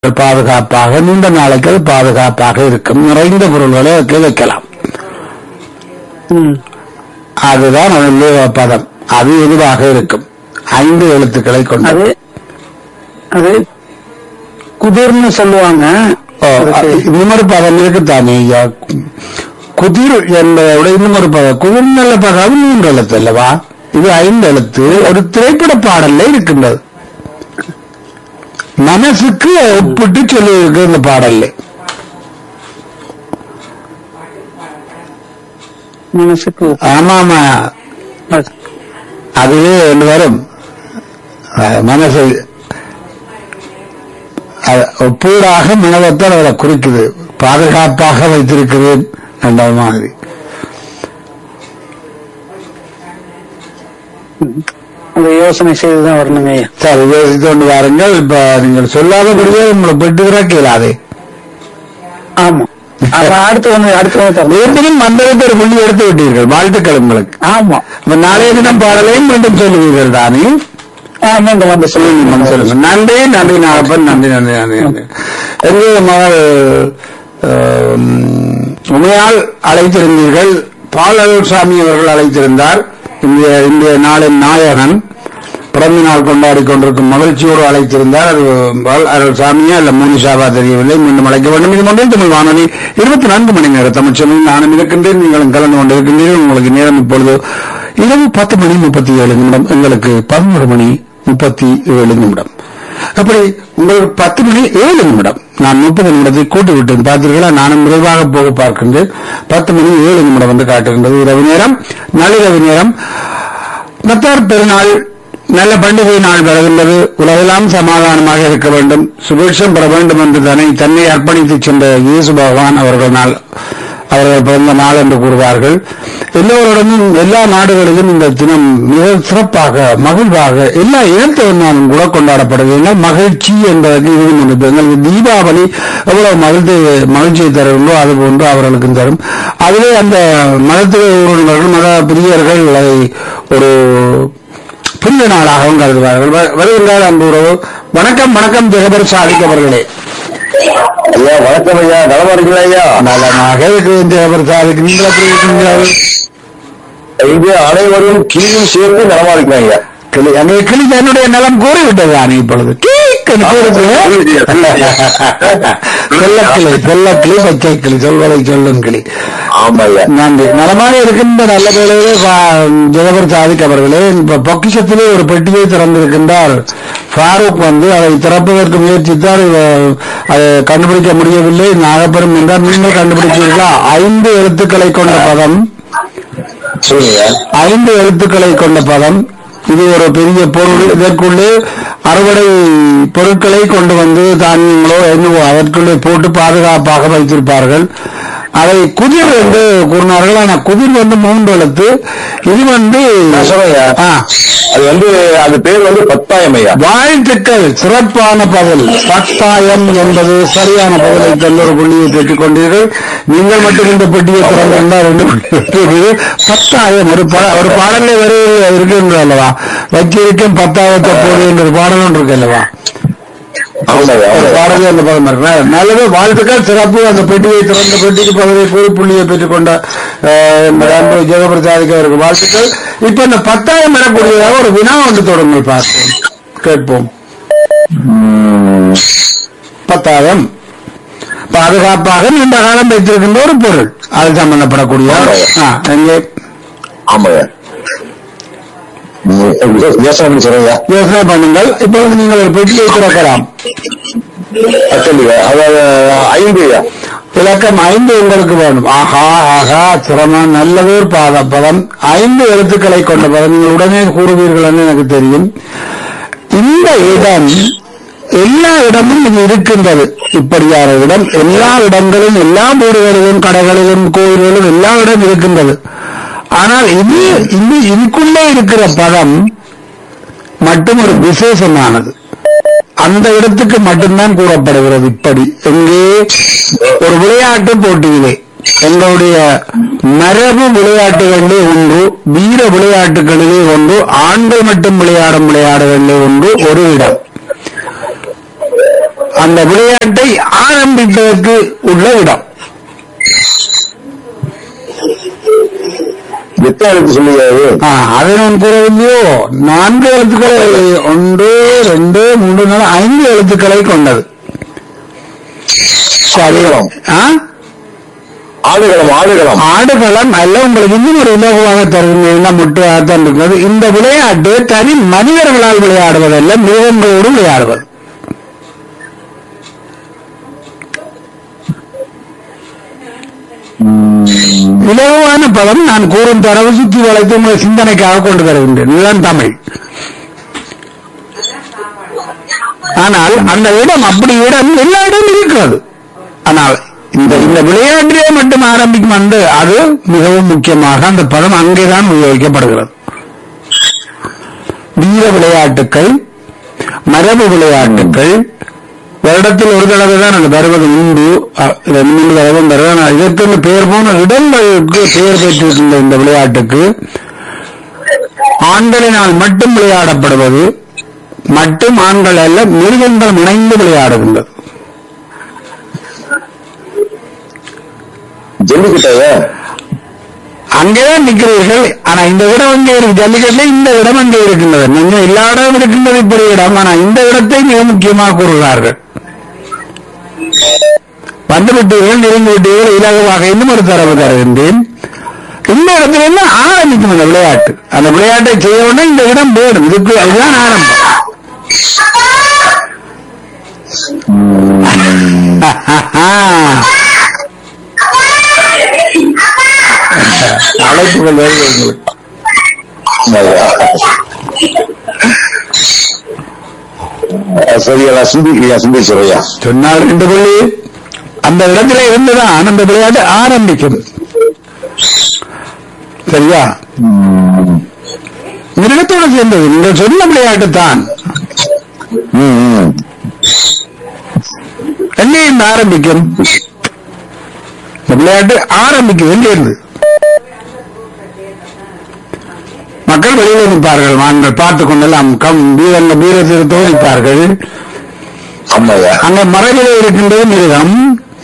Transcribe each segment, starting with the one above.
பாதுகாப்பாக நீண்ட நாளைக்கு அது பாதுகாப்பாக இருக்கும் நிறைந்த பொருள்களை அதுக்கு வைக்கலாம் ம். அதுதான் அதனுடைய பதம் அது எதுவாக இருக்கும் ஐந்து எழுத்துக்களை அது கொண்டது அது குதிர்னு சொல்லுவாங்க ஓ, அதுக்கு இன்னொரு பதம் இருக்குத்தானே ஐயா குதிர் என்பதோட இன்னொரு பதம் குதிர் நல்ல பதம் மூன்று எழுத்து அல்லவா இது ஐந்து எழுத்து ஒரு திரைப்பட பாடல்ல இருக்கின்றது மனசுக்கு ஒப்பிட்டு சொல்லி இருக்கு இந்த பாடல்ல மனசுக்கு ஆமா ஆமா அது- அதுவே ஒன்று வரும் அஹ் மனசு அஹ் ஒப்பீடாக மனதைத்தான் அவரை குறிக்குது பாதுகாப்பாக வைத்திருக்கிறேன் என்ற மாதிரி அந்த யோசனை செய்துதான் வரணுங்க ஐயா சரி யோசித்து கொண்டு வாருங்கள் இப்ப நீங்கள் சொல்லாதபடியே உங்களை பெட்டு இறக்கலாதே ஆமா அப்ப அடுத்து வந்து அடுத்து வந்து தரணும் மீண்டும் மந்திரத்தை ஒரு புள்ளி எடுத்து விட்டீர்கள் வாழ்த்துக்கள் உங்களுக்கு ஆமா இப்ப நாளைய தினம் பாடலையும் மீண்டும் சொல்லுவீர்கள் தானே ஆ, மீண்டும் வந்து சொல்லுங்க சொல்லுங்க நன்றி நன்றி நாகப்பன் நன்றி நன்றி நன்றி நன்றி எங்களுடைய மகள் ஆம், உமையால் அழைத்திருந்தீர்கள் பாலர் சாமி அவர்கள் அழைத்திருந்தார் இந்த இன்றைய நாளின் நாயகன் பிறந்த நாள் கொண்டாடி கொண்டிருக்கும் மகிழ்ச்சியோடு அழைத்திருந்தார் அது பால் அருள் சாமியா இல்ல மோனிஷாவா தெரியவில்லை மீண்டும் அழைக்க வேண்டும் இது ஒன்றில் தமிழ் வானொலி இருபத்தி நான்கு மணி நேரம் தமிழ் சேனலில் நானும் இருக்கின்றேன் நீங்களும் கலந்து கொண்டிருக்கின்றீர்கள் உங்களுக்கு நேரம் இப்பொழுது இரவு பத்து மணி முப்பத்தி ஏழு நிமிடம் எங்களுக்கு பதினோரு மணி முப்பத்தி ஏழு நிமிடம் அப்படி உங்களுக்கு பத்து மணி ஏழு நிமிடம் நான் முப்பது நிமிடத்தை கூட்டி விட்டேன் பார்த்தீர்களா நானும் விரைவாக போக பார்க்கின்றேன் பத்து மணி ஏழு நிமிடம் என்று காட்டுகின்றது இரவு நேரம் நள்ளிரவு நேரம் நத்தார் பெருநாள் நல்ல பண்டிகை நாள் வருகின்றது உலகெல்லாம் சமாதானமாக இருக்க வேண்டும் சுபிக்ஷம் பெற வேண்டும் என்று தன்னை தன்னை அர்ப்பணித்து சென்ற இயேசு பகவான் அவர்கள் நாள் அவர்கள் பிறந்த நாள் என்று கூறுவார்கள் எல்லோரிடமும் எல்லா நாடுகளிலும் இந்த தினம் மிக சிறப்பாக மகிழ்வாக எல்லா இனத்தவனாலும் கூட கொண்டாடப்படுகிறது மகிழ்ச்சி என்பதற்கு இதுவும் ஒன்று எங்களுக்கு தீபாவளி எவ்வளவு மகிழ்ச்சி மகிழ்ச்சியை தருகின்றோ அது போன்று அவர்களுக்கும் தரும் அதிலே அந்த மதத்துவ உறவினர்கள் மத பிரியர்கள் அதை ஒரு புனித நாளாகவும் கருதுவார்கள் வ- வருகின்றார் அன்பு உறவு வணக்கம் வணக்கம் ஜெகபர் சாதிக் அவர்களே ஐயா வணக்கம் ஐயா நலமா இருக்கீங்களா ஐயா நலமாக இருக்கிறேன் ஜெகபர் சாதிக் நீங்கள் எப்படி இருக்கிறீர்கள் இங்கே அனைவரும் கிளியும் சேர்ந்து நலமா இருக்கிறாங்க ஐயா கிளி அங்கே கிளி தன்னுடைய நலம் கூறிவிட்டது அணை இப்பொழுது கீக்கென்று கூறுகிறது. செல்லக்கிளி செல்லக்கிளி பச்சை கிளி சொல்வதை சொல்லும் கிளி ஆமா ஐயா நன்றி நலமாக இருக்கின்ற நல்ல வேளையிலே பா- ஜெகபர் சாதிக் அவர்களே இப்ப பொக்கிஷத்திலே ஒரு பெட்டியை திறந்திருக்கின்றார் ஃபாரூக் வந்து அதை திறப்பதற்கு முயற்சித்தார் இவ- அதை கண்டுபிடிக்க முடியவில்லை நாகப்பெரும் என்றால் நீங்கள் கண்டுபிடிச்சீர்களா ஐந்து எழுத்துக்களை கொண்ட பதம் சொல்லுங்க ஐயா. ஐந்து எழுத்துக்களை கொண்ட பதம் இது ஒரு பெரிய பொருள் இதற்குள்ளே அறுவடை பொருட்களை கொண்டு வந்து தானியங்களோ என்னவோ அதற்குள்ளே போட்டு பாதுகாப்பாக வைத்திருப்பார்கள் அதை குதிர் என்று கூறினார்கள் ஆனா குதிர் வந்து மூன்று எழுத்து இது வந்து நான் சொல்றேன் ஐயா. ஆ, அது வந்து அது பேர் வந்து பத்தாயம் ஐயா வாழ்த்துக்கள் சிறப்பான பதில் பத்தாயம் என்பது சரியான பதிலை தன்னொரு புள்ளியை பெற்றுக் கொண்டீர்கள் நீங்கள் மட்டும் இந்த பெட்டியை திறந்திருந்தால் ரெண்டு புள்ளி பெற்றீர்கள். பத்தாயம் ஒரு பா- ஒரு பாடலே வரை இருக்கின்ற அல்லவா வச்சிருக்கும் பத்தாயிரத்தை போது என்ற ஒரு பாடல் ஒன்று இருக்கு அல்லவா ஆமா ஐயா ஒரு பாடலே அந்த பதம் இருக்கு நல்லது வாழ்த்துக்கள் சிறப்பு அந்த பெட்டியை திறந்த பெட்டிக்கு பதவியை கூறி புள்ளியை பெற்றுக்கொண்ட அஹ், அன்பு ஜெகபிரசாதிக்கு அவருக்கு வாழ்த்துக்கள் இப்ப இந்த பத்தாயிரம் வரக்கூடியதாக ஒரு வினா ஒன்று தொடங்கி பார்ப்போம் கேட்போம் ம், பத்தாயிரம் பாதுகாப்பாக நீண்ட காலம் வைத்திருக்கின்ற ஒரு பொருள் அது சம்பந்தப்படக்கூடிய ஆ, எங்கே ஆமா ஐயா ம், யோசனை பண்ணி சொல்றேன் ஐயா யோசனை பண்ணுங்கள் இப்பொழுது நீங்கள் ஒரு பெட்டியை திறக்கலாம் அது சொல்லுங்க அதாவது ஐந்து ஐயா இலக்கம் ஐந்து உங்களுக்கு வேணும் ஆஹா ஆஹா சிரமம் நல்லதொரு பாத பதம் ஐந்து எழுத்துக்களை கொண்ட பதம் நீங்கள் உடனே கூறுவீர்கள் என்று எனக்கு தெரியும் இந்த இடம் எல்லா இடமும் இது இருக்கின்றது இப்படியான இடம் எல்லா இடங்களிலும் எல்லா வீடுகளிலும் கடைகளிலும் கோயில்களிலும் எல்லா இடம் இருக்கின்றது ஆனால் இது இது இதுக்குள்ளே இருக்கிற பதம் மட்டும் ஒரு விசேஷமானது அந்த இடத்துக்கு மட்டும்தான் கூறப்படுகிறது இப்படி எங்கே ஒரு விளையாட்டு போட்டியிலே எங்களுடைய மரபு விளையாட்டுகளிலே ஒன்று வீர விளையாட்டுகளிலே ஒன்று ஆண்கள் மட்டும் விளையாடும் விளையாடுகளிலே ஒன்று ஒரு இடம் அந்த விளையாட்டை ஆரம்பிப்பதற்கு உள்ள இடம் எத்தனை எழுத்து சொல்லுகிறாரு ஆ, அதை நான் கூறவில்லையோ நான்கு எழுத்துக்களை ஒன்று ரெண்டு மூன்று நாலு ஐந்து எழுத்துக்களை கொண்டது ஆடுகளம் ஆ? ஆடுகளம் ஆடுகளம் ஆடுகளம் அல்ல உங்களுக்கு இன்னும் ஒரு இலகுவாக தருகிறீர்கள் முட்டுவாகத்தான் இருக்கிறது இந்த விளையாட்டு தனி மனிதர்களால் விளையாடுவதல்ல மிருகங்களோடு விளையாடுவது இலகுவான பதம் நான் கூறும் தரவு சுற்றி வளைத்து உங்களை சிந்தனைக்காக கொண்டு வருகின்றேன் இதுதான் தமிழ் ஆனால் அந்த இடம் அப்படி இடம் எல்லா இடமும் இருக்கிறது ஆனால் இந்த இந்த விளையாட்டிலே மட்டும் ஆரம்பிக்கும் அந்த அது மிகவும் முக்கியமாக அந்த பதம் அங்கேதான் உபயோகிக்கப்படுகிறது வீர விளையாட்டுக்கள் மரபு விளையாட்டுக்கள் வருடத்தில் ஒரு தடவை தான் அது வருவது உண்டு அ- ரெண்டு மூணு தடவை வருது ஆனால் இதற்கு பெயர் போன இடங்களுக்கு பெயர் பெற்றிருக்கின்ற இந்த விளையாட்டுக்கு ஆண்களினால் மட்டும் விளையாடப்படுவது மட்டும் ஆண்கள் அல்ல மிருகங்கள் இணைந்து விளையாடுகின்றது ஜல்லிக்கட்டையா அங்கேதான் நிற்கிறீர்கள் ஆனா இந்த இடம் அங்கே இருக்கு ஜல்லிக்கட்டுல இந்த இடம் அங்கே இருக்கின்றது நீங்க எல்லா இடமும் இருக்கின்றது இப்படி இடம் ஆனா இந்த இடத்தை மிக முக்கியமாக கூறுகிறார்கள் வந்து விட்டீர்கள் நெருங்கி விட்டீர்கள் இலகுவாக இன்னும் ஒரு தரவு தருகின்றேன் இந்த இடத்துல இருந்து ஆரம்பிக்கும் அந்த விளையாட்டு அந்த விளையாட்டை செய்ய உடனே இந்த இடம் வேணும் இதுக்கு அதுதான் ஆரம்பம் அழைப்புகள் வருது உங்களுக்கு சரியா நான் சிந்திக்கிறேன் சிந்திச்சுறையா சொன்னால் ரெண்டு புள்ளி அந்த இடத்துல இருந்துதான் அந்த விளையாட்டு ஆரம்பிக்கும் சரியா மிருகத்தோட சேர்ந்தது நீங்கள் சொன்ன விளையாட்டு தான் ம் ம் எங்கேயும் ஆரம்பிக்கும் இந்த விளையாட்டு ஆரம்பிக்கும் எங்கிருந்து மக்கள் வெளியில் நிற்பார்கள் நாங்கள் பார்த்துக் கொண்டெல்லாம் கம் வீரங்க வீரத்திற்கோ நிற்பார்கள் ஆமாய்யா அங்க மறைவிலே இருக்கின்றது மிருகம்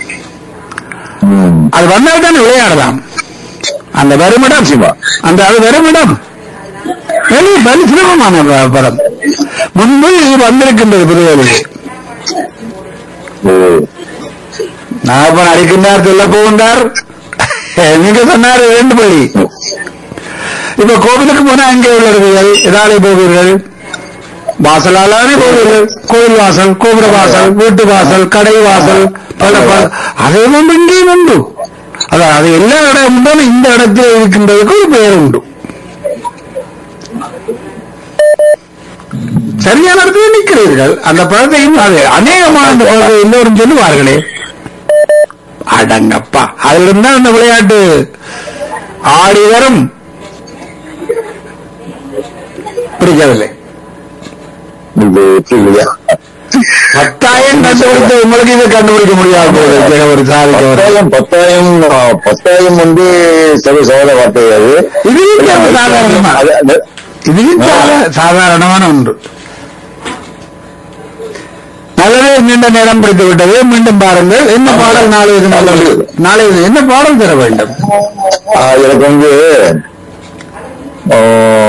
ம் அது வந்தால் தான் விளையாடலாம் அந்த வருமிடம் சிவா அந்த அது வருமிடம் வெளி பலி சிரமமான ப- படம் முன்பு இது வந்திருக்கின்றது புதுவேலிலே ஓ நாகப்பன் அடிக்கின்றார் சொல்ல போகின்றார் நீங்க சொன்னார் ரெண்டு பள்ளி இப்ப கோவிலுக்கு போனா எங்கே உள்ளவர்கள் எதாலே போவீர்கள் வாசலாலானே போவீர்கள் கோவில் வாசல் கோபுர வாசல் வீட்டு வாசல் கடை வாசல் பல பல அதே ஒன்று இங்கேயும் உண்டு அதான் அது எல்லா இடமும் தான் இந்த இடத்தில் இருக்கின்றதுக்கு ஒரு பெயர் உண்டு சரியான இடத்துல நிற்கிறீர்கள் அந்த பழத்தையும் அது அநேகமான அந்த பழத்தை எல்லோரும் சொல்லுவார்களே அடங்கப்பா அதுல இருந்தா அந்த விளையாட்டு ஆடி வரும் பிடிக்கவில்லை இது இல்லையா பத்தாயிரம் கண்டுபிடித்த உங்களுக்கு இதை கண்டுபிடிக்க முடியாது போல இருக்கு. ஒரு சாதிக்க ஒரு பத்தாயிரம் பத்தாயிரம் ஆ, பத்தாயிரம் வந்து சரி சோழ வார்த்தை அது இதுவும் ரொம்ப சாதாரணமா அது- அது- இதுவும் சாதா- சாதாரணமான ஒன்று நல்லதே நீண்ட நேரம் பிடித்து விட்டது மீண்டும் பாருங்கள் என்ன பாடல் நாளை இது நல்லது நாளை இது என்ன பாடல் தர வேண்டும் ஆ, எனக்கு வந்து ஆ,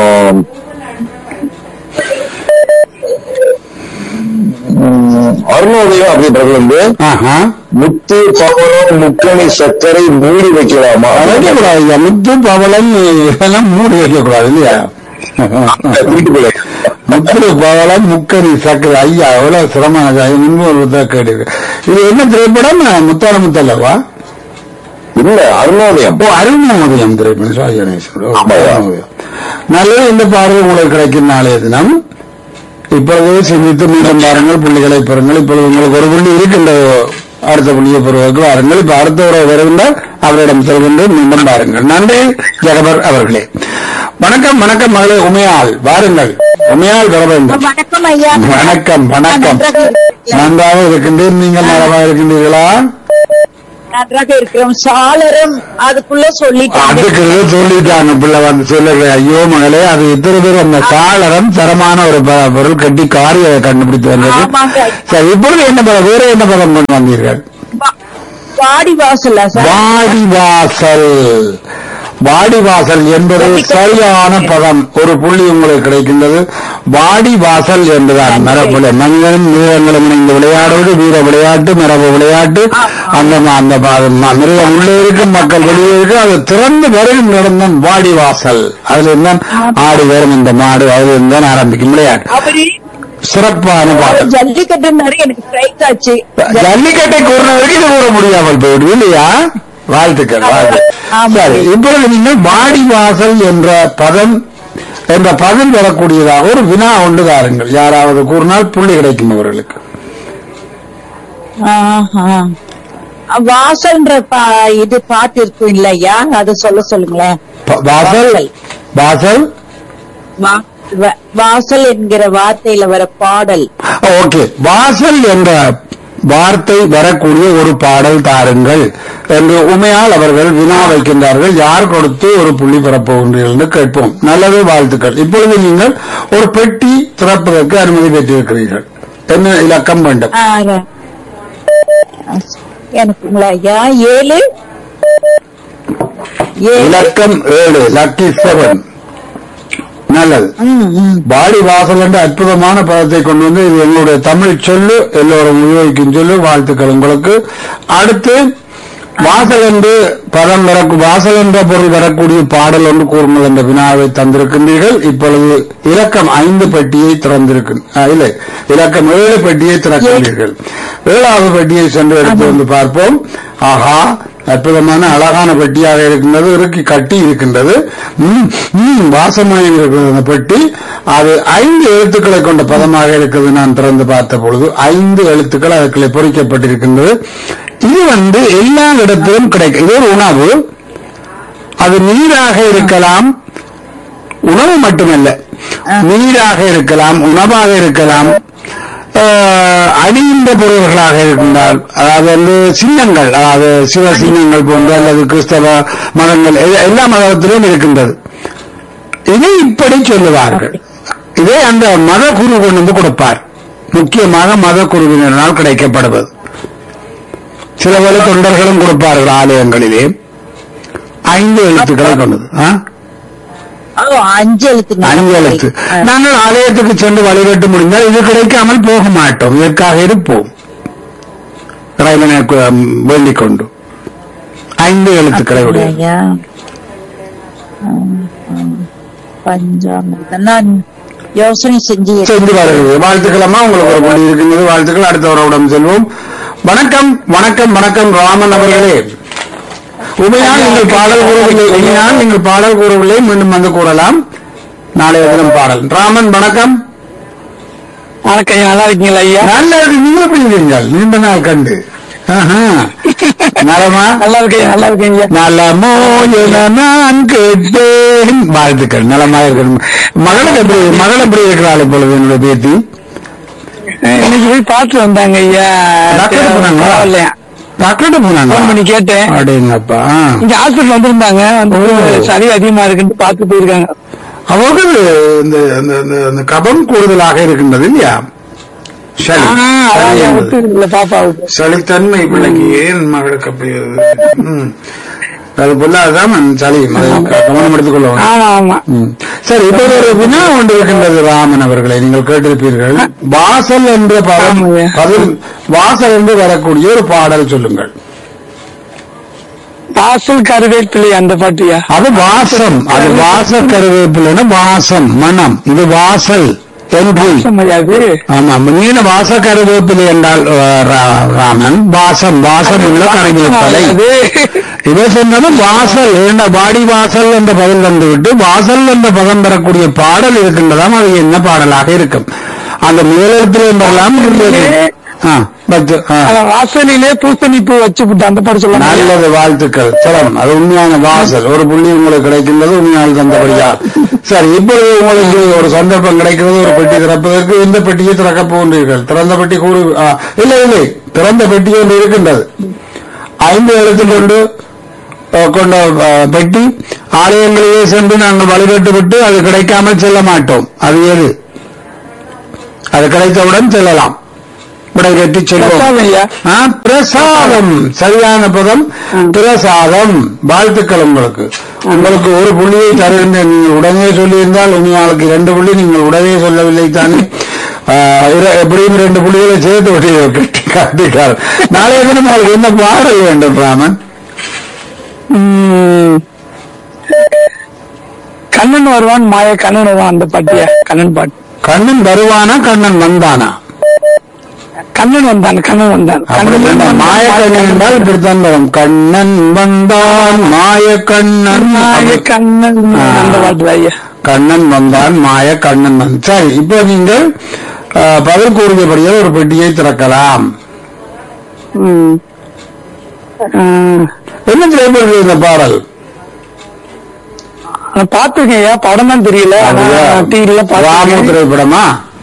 ம், அருணோதயம் அப்படின்றது வந்து ஆஹா முத்து பவனம் முக்கணி சர்க்கரை மூடி வைக்கலாமா வைக்கக்கூடாது ஐயா. முத்து பவளம் இதெல்லாம் மூடி வைக்கக்கூடாது இல்லையா வீட்டுக்குள்ள முத்து பவளம் முக்கரி சக்கரை ஐயா எவ்வளவு சிரமம் அது முன்பு ஒரு புத்தக கேடு இது என்ன திரைப்படம் முத்தான முத்தல்லவா இல்ல அருணோதயம் ஓ அருணோதயம் திரைப்படம் சாரி கணேசன். ஓ, ஆமாய்யா. அருணோதயம். நல்லது இந்த பார்வை உங்களுக்கு கிடைக்கும் நாளைய தினம் இப்பொழுது சிந்தித்து மீண்டும் பாருங்கள் புள்ளிகளை பெறுங்கள் இப்பொழுது உங்களுக்கு ஒரு புள்ளி இருக்கின்றது அடுத்த புள்ளியை பெறுவதற்கு வாருங்கள் இப்ப அடுத்த உறவு வருகின்றார் அவரிடம் செல்கின்ற மீண்டும் பாருங்கள் நன்றி ஜெகபர் அவர்களே வணக்கம் வணக்கம் மகளே உமையாள் வாருங்கள் உமையாள் பெற வேண்டும் வணக்கம் ஐயா வணக்கம் வணக்கம் நன்றாக இருக்கிறேன். நன்றாக இருக்கின்றேன் நீங்கள் நலமாக இருக்கின்றீர்களா நன்றாக இருக்கிறோம் சாளரம் அதுக்குள்ள சொல்லிட்டாங்க அதுக்கு சொல்லிட்டாங்க பிள்ளை வந்து சொல்லுங்க ஐயோ மகளே அது இத்தனை பேர் அந்த காலரம் தரமான ஒரு ப- பொருள் கட்டி காரி அதை கண்டுபிடித்து வந்தது ஆமாங்க. சரி இப்பொழுது என்ன பதம் வேற என்ன பதம் கொண்டு வந்தீர்கள் வா- வாடி வாசல்ல சார் வாடிவாசல் வாடிவாசல் என்பது சரியான பதம் ஒரு புள்ளி உங்களுக்கு கிடைக்கின்றது வாடிவாசல் என்பதுதான் மரபுல மனிதனும் மிருகங்களும் இணைந்து விளையாடுவது வீர விளையாட்டு மரபு விளையாட்டு அந்த ம- அந்த ப- ம- மிருகம் உள்ளே இருக்கும் மக்கள் வெளியே இருக்கு அது திறந்து வரும் நடந்தான் வாடிவாசல் அதுல இருந்தான் ஆடி வரும் இந்த மாடு அதுல இருந்தான் ஆரம்பிக்கும் விளையாட்டு அவரு சிறப்பான பாடல் ஜல்லிக்கட்டுனாரு எனக்கு ஸ்ட்ரைக் ஆச்சு ஜல்லிக்கட்டை கூறினவருக்கு இது கூற முடியாமல் போயிடுது இல்லையா வாழ்த்துக்கள் வாழ்த்து ஆமா. சரி இப்பொழுது நீங்கள் வாடிவாசல் என்ற பதம் என்ற பதம் வரக்கூடியதாக ஒரு வினா ஒன்று தாருங்கள் யாராவது கூறினால் புள்ளி கிடைக்கும் அவர்களுக்கு ஆஹா. வாசல்ன்ற பா- இது பாட்டு இருக்கும் இல்லையா அது சொல்ல சொல்லுங்களேன் ப- வாசல் வாசல். வாசல் வா- வ- வாசல் என்கிற வார்த்தையில வர பாடல் ஓகே வாசல் என்ற வார்த்தை வரக்கூடிய ஒரு பாடல் தாருங்கள் என்று உமையால் அவர்கள் வினா வைக்கின்றார்கள் யார் கொடுத்து ஒரு புள்ளி பெறப்போகின்றீர்கள் என்று கேட்போம் நல்லது வாழ்த்துக்கள் இப்பொழுது நீங்கள் ஒரு பெட்டி திறப்பதற்கு அனுமதி பெற்றிருக்கிறீர்கள் என்ன இலக்கம் வேண்டும் ஆ, எனக்குங்களா ஐயா ஏழு ஏழு இலக்கம் ஏழு லக்கி செவன் நல்லது ம், ம். பாடி வாசல் என்ற அற்புதமான பதத்தை கொண்டு வந்து இது எங்களுடைய தமிழ் சொல்லு எல்லோரும் உபயோகிக்கும் சொல்லு வாழ்த்துக்கள் உங்களுக்கு அடுத்து வாசல் என்று பதம் வரக்கு வாசல் என்ற பொருள் வரக்கூடிய பாடல் ஒன்று கூறுங்கள் என்ற வினாவை தந்திருக்கின்றீர்கள் இப்பொழுது இலக்கம் ஐந்து பெட்டியை திறந்திருக்கு ஆ, இல்லை இலக்கம் ஏழு பெட்டியை திறக்கின்றீர்கள் ஏழாவது பெட்டியை சென்று எடுத்து வந்து பார்ப்போம் ஆஹா அற்புதமான அழகான பெட்டியாக இருக்கின்றது இறுக்கி கட்டி இருக்கின்றது ம், ம், வாசமாக இருக்கிறது அந்த பெட்டி அது ஐந்து எழுத்துக்களை கொண்ட பதமாக இருக்கிறது நான் திறந்து பார்த்த பொழுது ஐந்து எழுத்துக்கள் அதுக்குள்ளே பொறிக்கப்பட்டிருக்கின்றது இது வந்து எல்லா இடத்திலும் கிடைக்கும் இது ஒரு உணவு அது நீராக இருக்கலாம் உணவு மட்டுமல்ல நீராக இருக்கலாம் உணவாக இருக்கலாம் ஆஹ், அணிந்த பொருள்களாக இருக்கின்றால் அதாவது வந்து சின்னங்கள் அதாவது சிவ சின்னங்கள் போன்ற அல்லது கிறிஸ்தவ மதங்கள் எ- எல்லா மதத்திலும் இருக்கின்றது இதை இப்படி சொல்லுவார்கள் இதை அந்த மத குரு கொண்டு வந்து கொடுப்பார் முக்கியமாக மத குருவினரால் கிடைக்கப்படுவது சில பல தொண்டர்களும் கொடுப்பார்கள் ஆலயங்களிலே ஐந்து எழுத்துக்களை கொண்டது ஆ? ஓ, அஞ்சு எழுத்து அஞ்சு எழுத்து நாங்கள் ஆலயத்துக்கு சென்று வழிபட்டு முடிந்தால் இது கிடைக்காமல் போக மாட்டோம் இதற்காக இருப்போம் இறைவனை கு- வேண்டிக் கொண்டு ஐந்து எழுத்துக்களை உடைய ஐயா ம், ம். பஞ்சாமிர்தம் நான் யோசனை செஞ்சு சென்று வருகிறது வாழ்த்துக்களம்மா உங்களுக்கு ஒரு புள்ளி இருக்கின்றது வாழ்த்துக்கள் அடுத்த உறவுடன் செல்வோம் வணக்கம் வணக்கம் வணக்கம் ராமன் அவர்களே உமையால் நீங்கள் பாடல் கூறவில்லை உமையால் நீங்கள் பாடல் கூறவில்லை மீண்டும் வந்து கூறலாம் நாளைய தினம் பாடல் ராமன் வணக்கம் வணக்கம் ஐயா நல்லா இருக்கீங்களா ஐயா நல்ல நீங்க எப்படி இருக்கீங்கள் நீண்ட நாள் கண்டு ஆஹா. நலமா நல்லா இருக்கேன் ஐயா, நல்லா இருக்கேன் ஐயா நலமோ என நான் கேட்டேன் வாழ்த்துக்கள் நலமாக இருக்கணும் மகள் எப்படி மகள் எப்படி இருக்கிறாள் இப்பொழுது என்னுடைய பேத்தி இன்னைக்கு போய் பார்த்து வந்தாங்க ஐயா டாக்டர் போனாங்களா பரவாயில்லையா டாக்டர்கிட்ட போனாங்க ஃபோன் பண்ணி கேட்டேன் அப்படிங்கப்பா இங்க ஹாஸ்பிட்டல் வந்திருந்தாங்க வந்து ஓ. சரி அதிகமா இருக்குன்னு பார்த்து போயிருக்காங்க அவர்கள் இந்த இந்த- இந்த- இந்த கபம் கூடுதலாக இருக்கின்றது இல்லையா சளி ஆ, அதான் சளி ஐயா என்பது. ஒத்துக்கல பாப்பாவுக்கு சளித்தன்மை பிள்ளைக்கு ஏன் மகளுக்கு அப்படி வருது? ம். அது போல அதுதான் நான் சளி அதை கவனம் எடுத்துக் கொள்ள வேண்டும். ஆமா ஆமா ம். சரி இப்ப ஒரு வினா ஒன்று இருக்கின்றது ராமன் அவர்களை நீங்கள் கேட்டிருப்பீர்கள் வாசல் என்ற பதம் ஆமாங்க. பதில் வாசல் என்று வரக்கூடிய ஒரு பாடல் சொல்லுங்கள் வாசல் கருவேப்பிலை அந்த பாட்டியா அது வாசம் அது வாச கருவேப்பிலைன்னா வாசம் மனம் இது வாசல் என்று அது ஆமா நீன வாச கருவேப்பிலை என்றால் அஹ், ரா- ராமன் வாசம் வாசம் உள்ள கருவேப்பிலை அது இதை சொன்னதும் வாசல் ஏன்னா வாடி வாசல் என்ற பதில் வந்துவிட்டு வாசல் என்ற பதம் பெறக்கூடிய பாடல் இருக்கின்றதாம் அது என்ன பாடலாக இருக்கும் அந்த மேலெழுத்தில் என்றெல்லாம் ஆ, பத்து, ஆ. அத வாசலிலே பூசணி பூ வச்சு விட்டு அந்த பாட்டு சொல்லலாம் நல்லது வாழ்த்துக்கள் சலம் அது உண்மையான வாசல் ஒரு புள்ளி உங்களுக்கு கிடைக்கின்றது உண்மையான தந்தபடியா சரி இப்பொழுது உங்களுக்கு ஒரு சந்தர்ப்பம் கிடைக்கிறது ஒரு பெட்டி திறப்பதற்கு இந்த பெட்டியை திறக்கப் போகின்றீர்கள் திறந்த பெட்டி கூறு ஆ, இல்லை இல்லை திறந்த பெட்டி ஒன்று இருக்கின்றது ஐந்து எழுத்து கொண்டு அஹ், கொண்ட அஹ், பெட்டி ஆலயங்களிலே சென்று நாங்கள் வழிபட்டு விட்டு அது கிடைக்காமல் செல்ல மாட்டோம் அது எது அது கிடைத்தவுடன் செல்லலாம் விடை கட்டி செல்வோம் பிரசாதம் ஐயா ஆ, பிரசாதம் சரியான பதம் பிரசாதம் வாழ்த்துக்கள் உங்களுக்கு உங்களுக்கு ஒரு புள்ளியை தருகின்றேன் நீங்கள் உடனே சொல்லியிருந்தால் உங்களுக்கு இரண்டு புள்ளி நீங்கள் உடனே சொல்லவில்லை தானே ஆ, இர- எப்படியும் ரெண்டு புள்ளிகளை சேர்த்து விட்டு காட்டிக்கார் நாளைய தினம் உங்களுக்கு என்ன பாடல் வேண்டும் ராமன் ம். கண்ணன் வருவான் மாய கண்ணன் வருவான் அந்த பாட்டியா கண்ணன் பாட்டு கண்ணன் வருவானா கண்ணன் வந்தானா கண்ணன் வந்தான் கண்ணன் வந்தான் கண்ணன் வந்தான், மாய கண்ணன் என்றால் இப்படித்தான் வரும் கண்ணன் வந்தான் மாய கண்ணன் மாய கண்ணன் அந்த பாட்டு தான் ஐயா கண்ணன் வந்தான் மாய கண்ணன் வந்தான் சரி இப்போ நீங்கள் ஆ, பதில் கூறியபடியே ஒரு பெட்டியை திறக்கலாம் ம். ம். என்ன திரைப்படம் இந்த பாடல் நான் பார்த்திருக்கேன் ஐயா படம் தான் தெரியல ஆனா டிவில ராமு பார்த்திருக்கேன் திரைப்படமா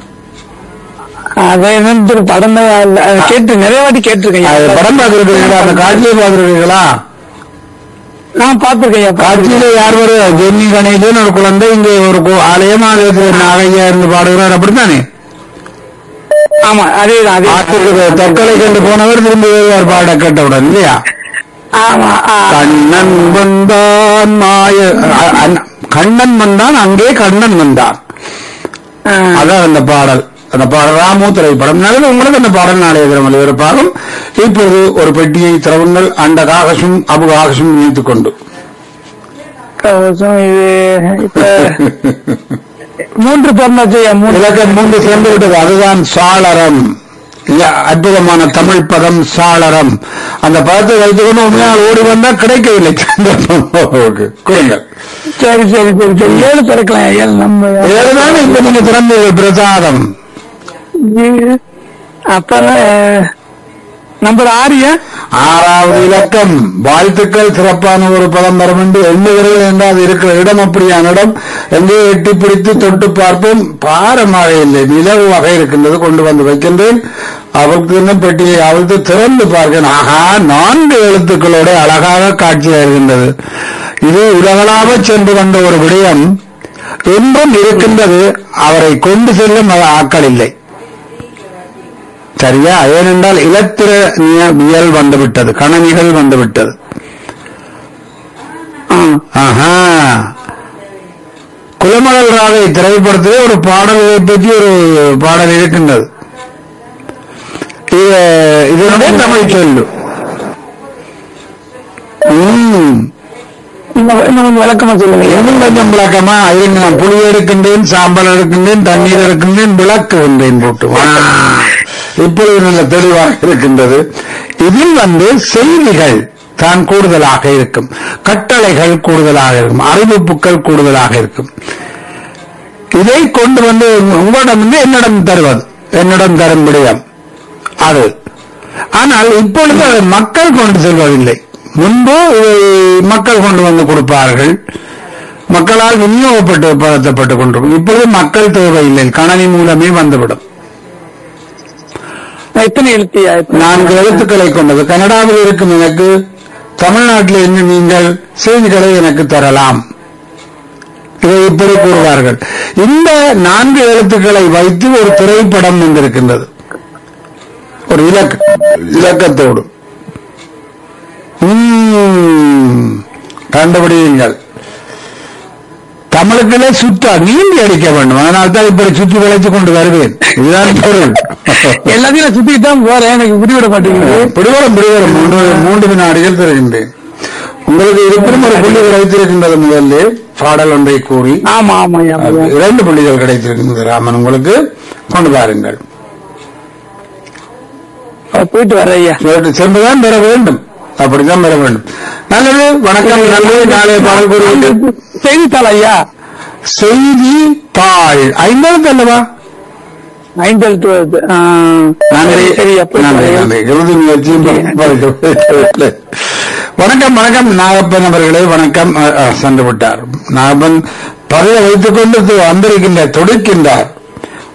அது என்னன்னு தெரியல, படம் தான் இல்ல. அது கேட்டு நிறைய வாட்டி கேட்டிருக்கேன் அது ஐயா. படம் பார்த்திருக்கீங்களா அந்த காட்சியை பார்த்திருக்கீங்களா நான் பார்த்திருக்கேன் ஐயா பார்த்திருக்கேன். காட்சியில யார் வரும் ஜென்னி கணேசன் ஒரு குழந்தை இங்கே ஒரு கு- ஆலயம் ஆலயத்தில் நாகையா இருந்து பாடுகிறார் அப்படித்தானே ஆமா அதேதான் அதே ஆத்திற்கு தற்கொலை கண்டு போனவர் திரும்பி வருவார் பாட கேட்டவுடன் இல்லையா ஆமா ஆ. கண்ணன் வந்தான் மாய அ- அ- கண்ணன் வந்தான் அங்கே கண்ணன் வந்தான் ஆ. அதான் அந்த பாடல் அந்த பாடல் ராமு திரைப்படம் நல்லது உங்களுக்கு அந்த பாடல் நாளைய தினம் ஒளிபரப்பாகும் இப்போது ஒரு பெட்டியை திறவுங்கள் அந்த காகசும் அபு காகசும் இணைத்துக் கொண்டு கவசம் இது இப்ப மூன்று பிறந்தாச்சு ஐயா மூன்று இலக்கம் மூன்று சேர்ந்து விட்டது அதுதான் சாளரம் இல்ல, அற்புதமான தமிழ் பதம் சாளரம் அந்த பதத்தை வைத்துக்கொண்டு உண்மையால் ஓடி வந்தா கிடைக்கவில்லை ஓகே, கூறுங்கள் சரி சரி சரி சரி ஏழு திறக்கலாம் ஐயா, ஏழு நம்ம ஏழுதான் இப்ப நீங்க திறந்தீர்கள் பிரசாதம் இது, அப்புறம் நம்பர் ஆறியா ஆறாவது இலக்கம் வாழ்த்துக்கள் சிறப்பான ஒரு பதம் வரும் என்று எண்ணுகிறது என்றால் அது இருக்கிற இடம் அப்படியான இடம் எங்கே எட்டி பிடித்து தொட்டு பார்ப்போம் பாரமாக இல்லை நிலவு வகை இருக்கின்றது கொண்டு வந்து வைக்கின்றேன் அவருக்கு என்ன பெட்டியை அவிழ்த்து திறந்து பார்க்கிறேன் ஆஹா நான்கு எழுத்துக்களோட அழகாக காட்சியாக இருக்கின்றது இது உலகளாவ சென்று வந்த ஒரு விடயம் என்றும் இருக்கின்றது அவரை கொண்டு செல்லும் ஆக்கள் இல்லை சரியா ஏனென்றால் இலத்திரவியல் வந்துவிட்டது கணனிகள் வந்துவிட்டது ஆஹா குலமகள் ராதை திரைப்படத்திலே ஒரு பாடலை பற்றி ஒரு பாடல் இருக்கின்றது இது இதனுடைய தமிழ் சொல்லு ம் இன்னும் இன்னும் கொஞ்சம் விளக்கமா சொல்லுங்க ஐயா. இன்னும் கொஞ்சம் விளக்கமா இருங்க நான் புளி எடுக்கின்றேன் சாம்பல் எடுக்கின்றேன் தண்ணீர் எடுக்கின்றேன் விளக்குகின்றேன் போட்டு ஆ, இப்பொழுது நல்ல தெளிவாக இருக்கின்றது இதில் வந்து செய்திகள் தான் கூடுதலாக இருக்கும் கட்டளைகள் கூடுதலாக இருக்கும் அறிவிப்புகள் கூடுதலாக இருக்கும் இதை கொண்டு வந்து உங்களிடம் வந்து என்னிடம் தருவது என்னிடம் தரும் விடயம் அது ஆனால் இப்பொழுது அதை மக்கள் கொண்டு செல்வதில்லை முன்பு இதை மக்கள் கொண்டு வந்து கொடுப்பார்கள் மக்களால் விநியோகப்பட்டு படுத்தப்பட்டுக் கொண்டிருக்கும் இப்பொழுது மக்கள் தேவையில்லை கணனி மூலமே வந்துவிடும் எத்தனை எழுத்தியா எத்தனை? நான்கு எழுத்துக்களை கொண்டது கனடாவில் இருக்கும் எனக்கு தமிழ்நாட்டில் இருந்து நீங்கள் செய்திகளை எனக்கு தரலாம் இதை இப்படி கூறுவார்கள் இந்த நான்கு எழுத்துக்களை வைத்து ஒரு திரைப்படம் வந்திருக்கின்றது ஒரு இலக்க இலக்கத்தோடு உம், கண்டுபிடியுங்கள் தமிழுக்குள்ளே சுற்றா நீந்தி அடிக்க வேண்டும் அதனால் தான் இப்படி சுற்றி வளைத்துக் கொண்டு வருவேன் இதுதான் பொருள் எல்லாத்தையும் நான் சுத்திட்டு தான் போறேன் எனக்கு புரிவிட மாட்டேங்குது பிடிவரம் பிடிவரம் மூன்று மூன்று வினாடிகள் தருகின்றேன் உங்களுக்கு இருப்பினும் ஒரு புள்ளி கிடைத்திருக்கின்றது முதல்ல பாடல் ஒன்றை கூறி ஆமா ஆமா ஐயா, ஆமா ஐயா. இரண்டு புள்ளிகள் கிடைத்திருக்கின்றது ராமன் உங்களுக்கு கொண்டு பாருங்கள் அப்ப போயிட்டு வரேன் ஐயா இவற்றை சென்றுதான் பெற வேண்டும் அப்படித்தான் பெற வேண்டும் நல்லது வணக்கம் நல்லது நாளைய பாடல் கூறி செய்தித்தாள் ஐயா செய்தி தாள் ஐம்பது அல்லவா ஐந்து எழுத்து வருது ஆ, நன்றி சரி அப்ப நன்றி நன்றி இறுதி முயற்சியும் ப- வணக்கம் வணக்கம் நாகப்பன் அவர்களே வணக்கம் அ, அ, சென்று விட்டார் நாகப்பன் பதவியை வைத்துக் கொண்டு து- வந்திருக்கின்ற துடிக்கின்றார்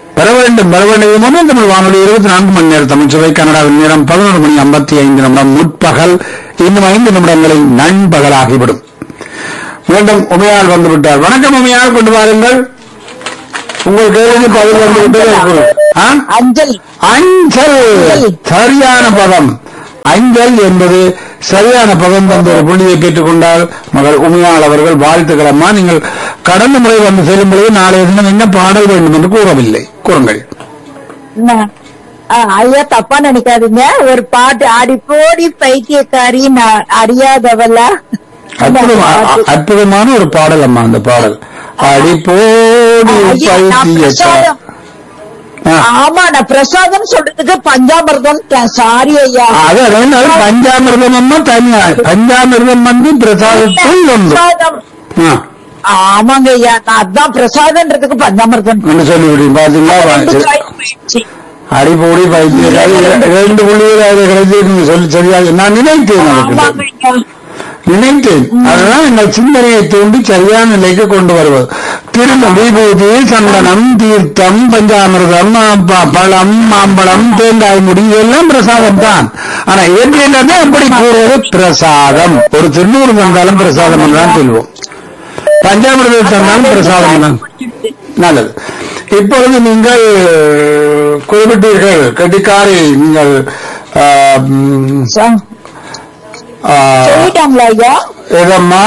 பெற வேண்டும் பெற வேண்டும் முதல் தமிழ் வானொலி இருபத்தி நான்கு மணி நேரம் தமிழ் சுவை கனடாவின் நேரம் பதினொரு மணி ஐம்பத்தி ஐந்து நிமிடம் முற்பகல் இன்னும் ஐந்து நிமிடங்களில் நண்பகலாகிவிடும் மீண்டும் உமையால் வந்து விட்டார் வணக்கம் உமையால் கொண்டு வாருங்கள் உங்கள் கேள்வி பதில் வந்து விட்டது ஆ? அஞ்சல் அஞ்சல் சரியான பதம் அஞ்சல் என்பது சரியான பதம் தந்த ஒரு புள்ளியை பெற்றுக்கொண்டால் மகள் உமையாள் அவர்கள் வாழ்த்துக்களம்மா நீங்கள் கடந்த முறை வந்து செல்லும் பொழுது நாளைய தினம் என்ன பாடல் வேண்டும் என்று கூறவில்லை கூறுங்கள் நான், ஆ, ஐயா தப்பா நினைக்காதீங்க ஒரு பாட்டு ஆடி போடி பைத்தியக்காரி நான் அறியாதவளா அற்புதமா- அ- அற்புதமான ஒரு பாடல் அம்மா அந்த பாடல் அடிப்போடி ஐயா, நான் பைத்திய பிரசாதம் ஆமா நான் பிரசாதம் சொல்றதுக்கு பஞ்சாமிர்தம் சாரி ஐயா அது அதனால பஞ்சாமிர்தம் அம்மா தனியா பஞ்சாமிர்தம் வந்து பிரசாதத்தில் ஒன்று பிரசாதம் ஆ, ஆமாங்க ஐயா நான் அதான் பிரசாதம்ன்றதுக்கு பஞ்சாமிர்தம் என்ன சொல்லிவிட்டீங்க பாத்தீங்களா அடிப்போடி பைத்தியக்காரி இரண்டு புள்ளிகள் அது கிடைத்து சொல்லி சரியாக நான் நினைத்தேன் ஆமாங்க எனக்கு ஐயா நினைத்தேன் அதுதான் எங்கள் சிந்தனையை தூண்டி சரியான நிலைக்கு கொண்டு வருவது திரும்ப விபூதி சந்தனம் தீர்த்தம் பஞ்சாமிர்தம் ப- பழம் மாம்பழம் தேங்காய் முடி இதெல்லாம் பிரசாதம் தான் ஆனா இயற்கையிலே எப்படி கூறுவது பிரசாதம் ஒரு திருநூறு தந்தாலும் பிரசாதம் தான் சொல்லுவோம் பஞ்சாமிர்தம் தந்தாலும் பிரசாதம் தான் நல்லது இப்பொழுது நீங்கள் குறிப்பிட்டீர்கள் கட்டிக்காரி நீங்கள் ஆ, ம், ச- ஆ, சொல்லிட்டாங்களா ஐயா ஏதம்மா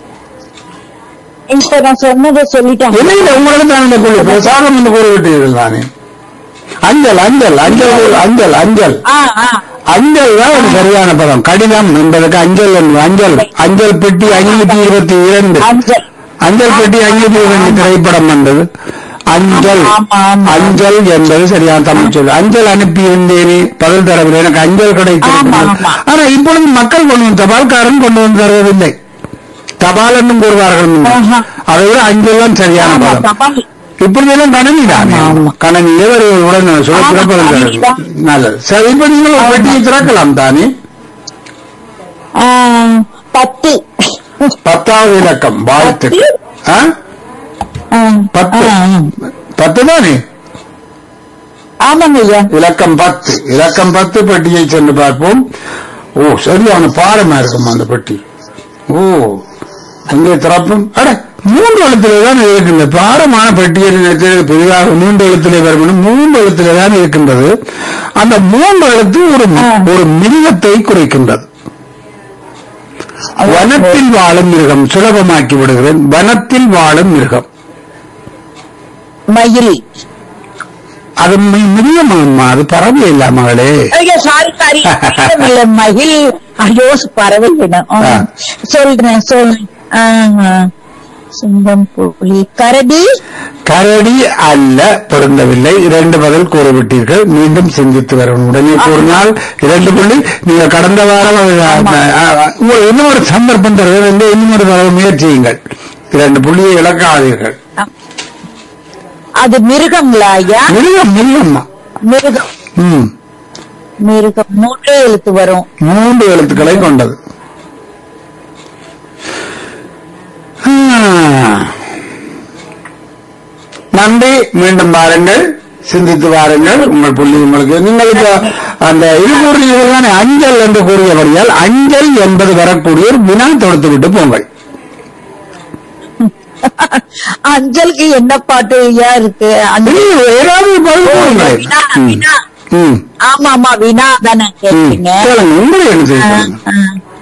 இப்ப நான் சொன்னதை சொல்லிட்டாங்க இல்லை இல்லை உங்களுக்கு தான் இந்த புள்ளி பிரசாதம் என்று கூறிவிட்டீர்கள் தானே அஞ்சல் அஞ்சல் அஞ்சல் அஞ்சல் அஞ்சல் ஆ ஆ அஞ்சல் தான் ஒரு சரியான பதம் கடிதம் என்பதற்கு அஞ்சல் என்பது அஞ்சல் அஞ்சல் பெட்டி ஐநூத்தி இருபத்தி இரண்டு அஞ்சல் அஞ்சல் பெட்டி ஐநூத்தி இரண்டு திரைப்படம் வந்தது அஞ்சல் ஆமா, ஆமா. அஞ்சல் என்பது சரியான தமிழ் சொல் அஞ்சல் அனுப்பி இருந்தேனே பதில் தரவில்லை எனக்கு அஞ்சல் கிடைத்திருக்கிறது ஆமா, ஆமா. ஆனா இப்பொழுது மக்கள் கொண்டு வந்து தபால்காரன் கொண்டு வந்து தருவதில்லை தபால் என்றும் கூறுவார்கள் முன்னர். ஆஹா. அதை விட அஞ்சல் தான் சரியான ஆமா, பதம் தபால். இப்படி எல்லாம் கணனி தான் ஆமா, ஆமா. கணனி ஒரு உடன் ஆமா, சுழற்சிறப்பதம் கணினி தான். நல்லது சரி இப்ப நீங்கள் ஒரு பெட்டியை திறக்கலாம் தானே ஆ, பத்து பத்தாவது இலக்கம் வாழ்த்துக்கள் ஆ? ஆ, பத்து ஆ, ஆ. பத்து தானே ஆமாங்க ஐயா இலக்கம் பத்து இலக்கம் பத்து பெட்டியை சென்று பார்ப்போம் ஓ சரியான பாரமா இருக்கும் அந்த பெட்டி ஓ அங்கே திறப்பும் அட மூன்று எழுத்திலே தான் இருக்கின்றது பாரமான பெட்டியை நினைத்தது புதிதாக மூன்று எழுத்திலே வரும் மூன்று எழுத்திலே தான் இருக்கின்றது அந்த மூன்று எழுத்து ஒரு ஒரு மிருகத்தை குறிக்கின்றது வனத்தில் வாழும் மிருகம் சுலபமாக்கி விடுகிறேன் வனத்தில் வாழும் மிருகம் மயில் அது மி- மிருகமாம்மா அது பறவை இல்ல மகளே ஐயோ சாரி சாரி இல்ல மயில் ஐயோ பறவை வேணும் ஆ, ஆ. சொல்றேன் சொல்றேன் ஆ, ஆ. சிங்கம் புலி கரடி கரடி அல்ல பொருந்தவில்லை இரண்டு பதில் கூறிவிட்டீர்கள் மீண்டும் சிந்தித்து வரணும் உடனே கூறினால் இரண்டு புள்ளி நீங்க கடந்த வாரம் அது, அஹ், அஹ், உங்களுக்கு இன்னும் ஒரு சந்தர்ப்பம் தருவது என்று இன்னும் ஒரு தடவை முயற்சியுங்கள் இரண்டு புள்ளியை இழக்காதீர்கள் அது மிருகங்களா ஐயா மிருகம் மிருகம்மா மிருகம் ம் மிருகம் மூன்றே எழுத்து வரும் மூன்று எழுத்துக்களை கொண்டது ஆ. நன்றி மீண்டும் வாருங்கள் சிந்தித்து வாருங்கள் உங்கள் புள்ளி உங்களுக்கு நீங்கள் இப்ப அந்த இது கூறியவர் தானே அஞ்சல் என்று கூறியபடியால் அஞ்சல் என்பது வரக்கூடிய ஒரு வினா தொடுத்து விட்டு போங்கள் அஞ்சலுக்கு என்ன பாட்டு ஐயா இருக்கு அஞ்சல் இது ஏதாவது பதில் கூறுங்களேன். வினா, ம். வினா. ம். ஆமா ஆமா வினா தானே ம். கேட்டீங்க கேளுங்க உங்களை என்ன செய்ய ஆ, சொல்லுங்க.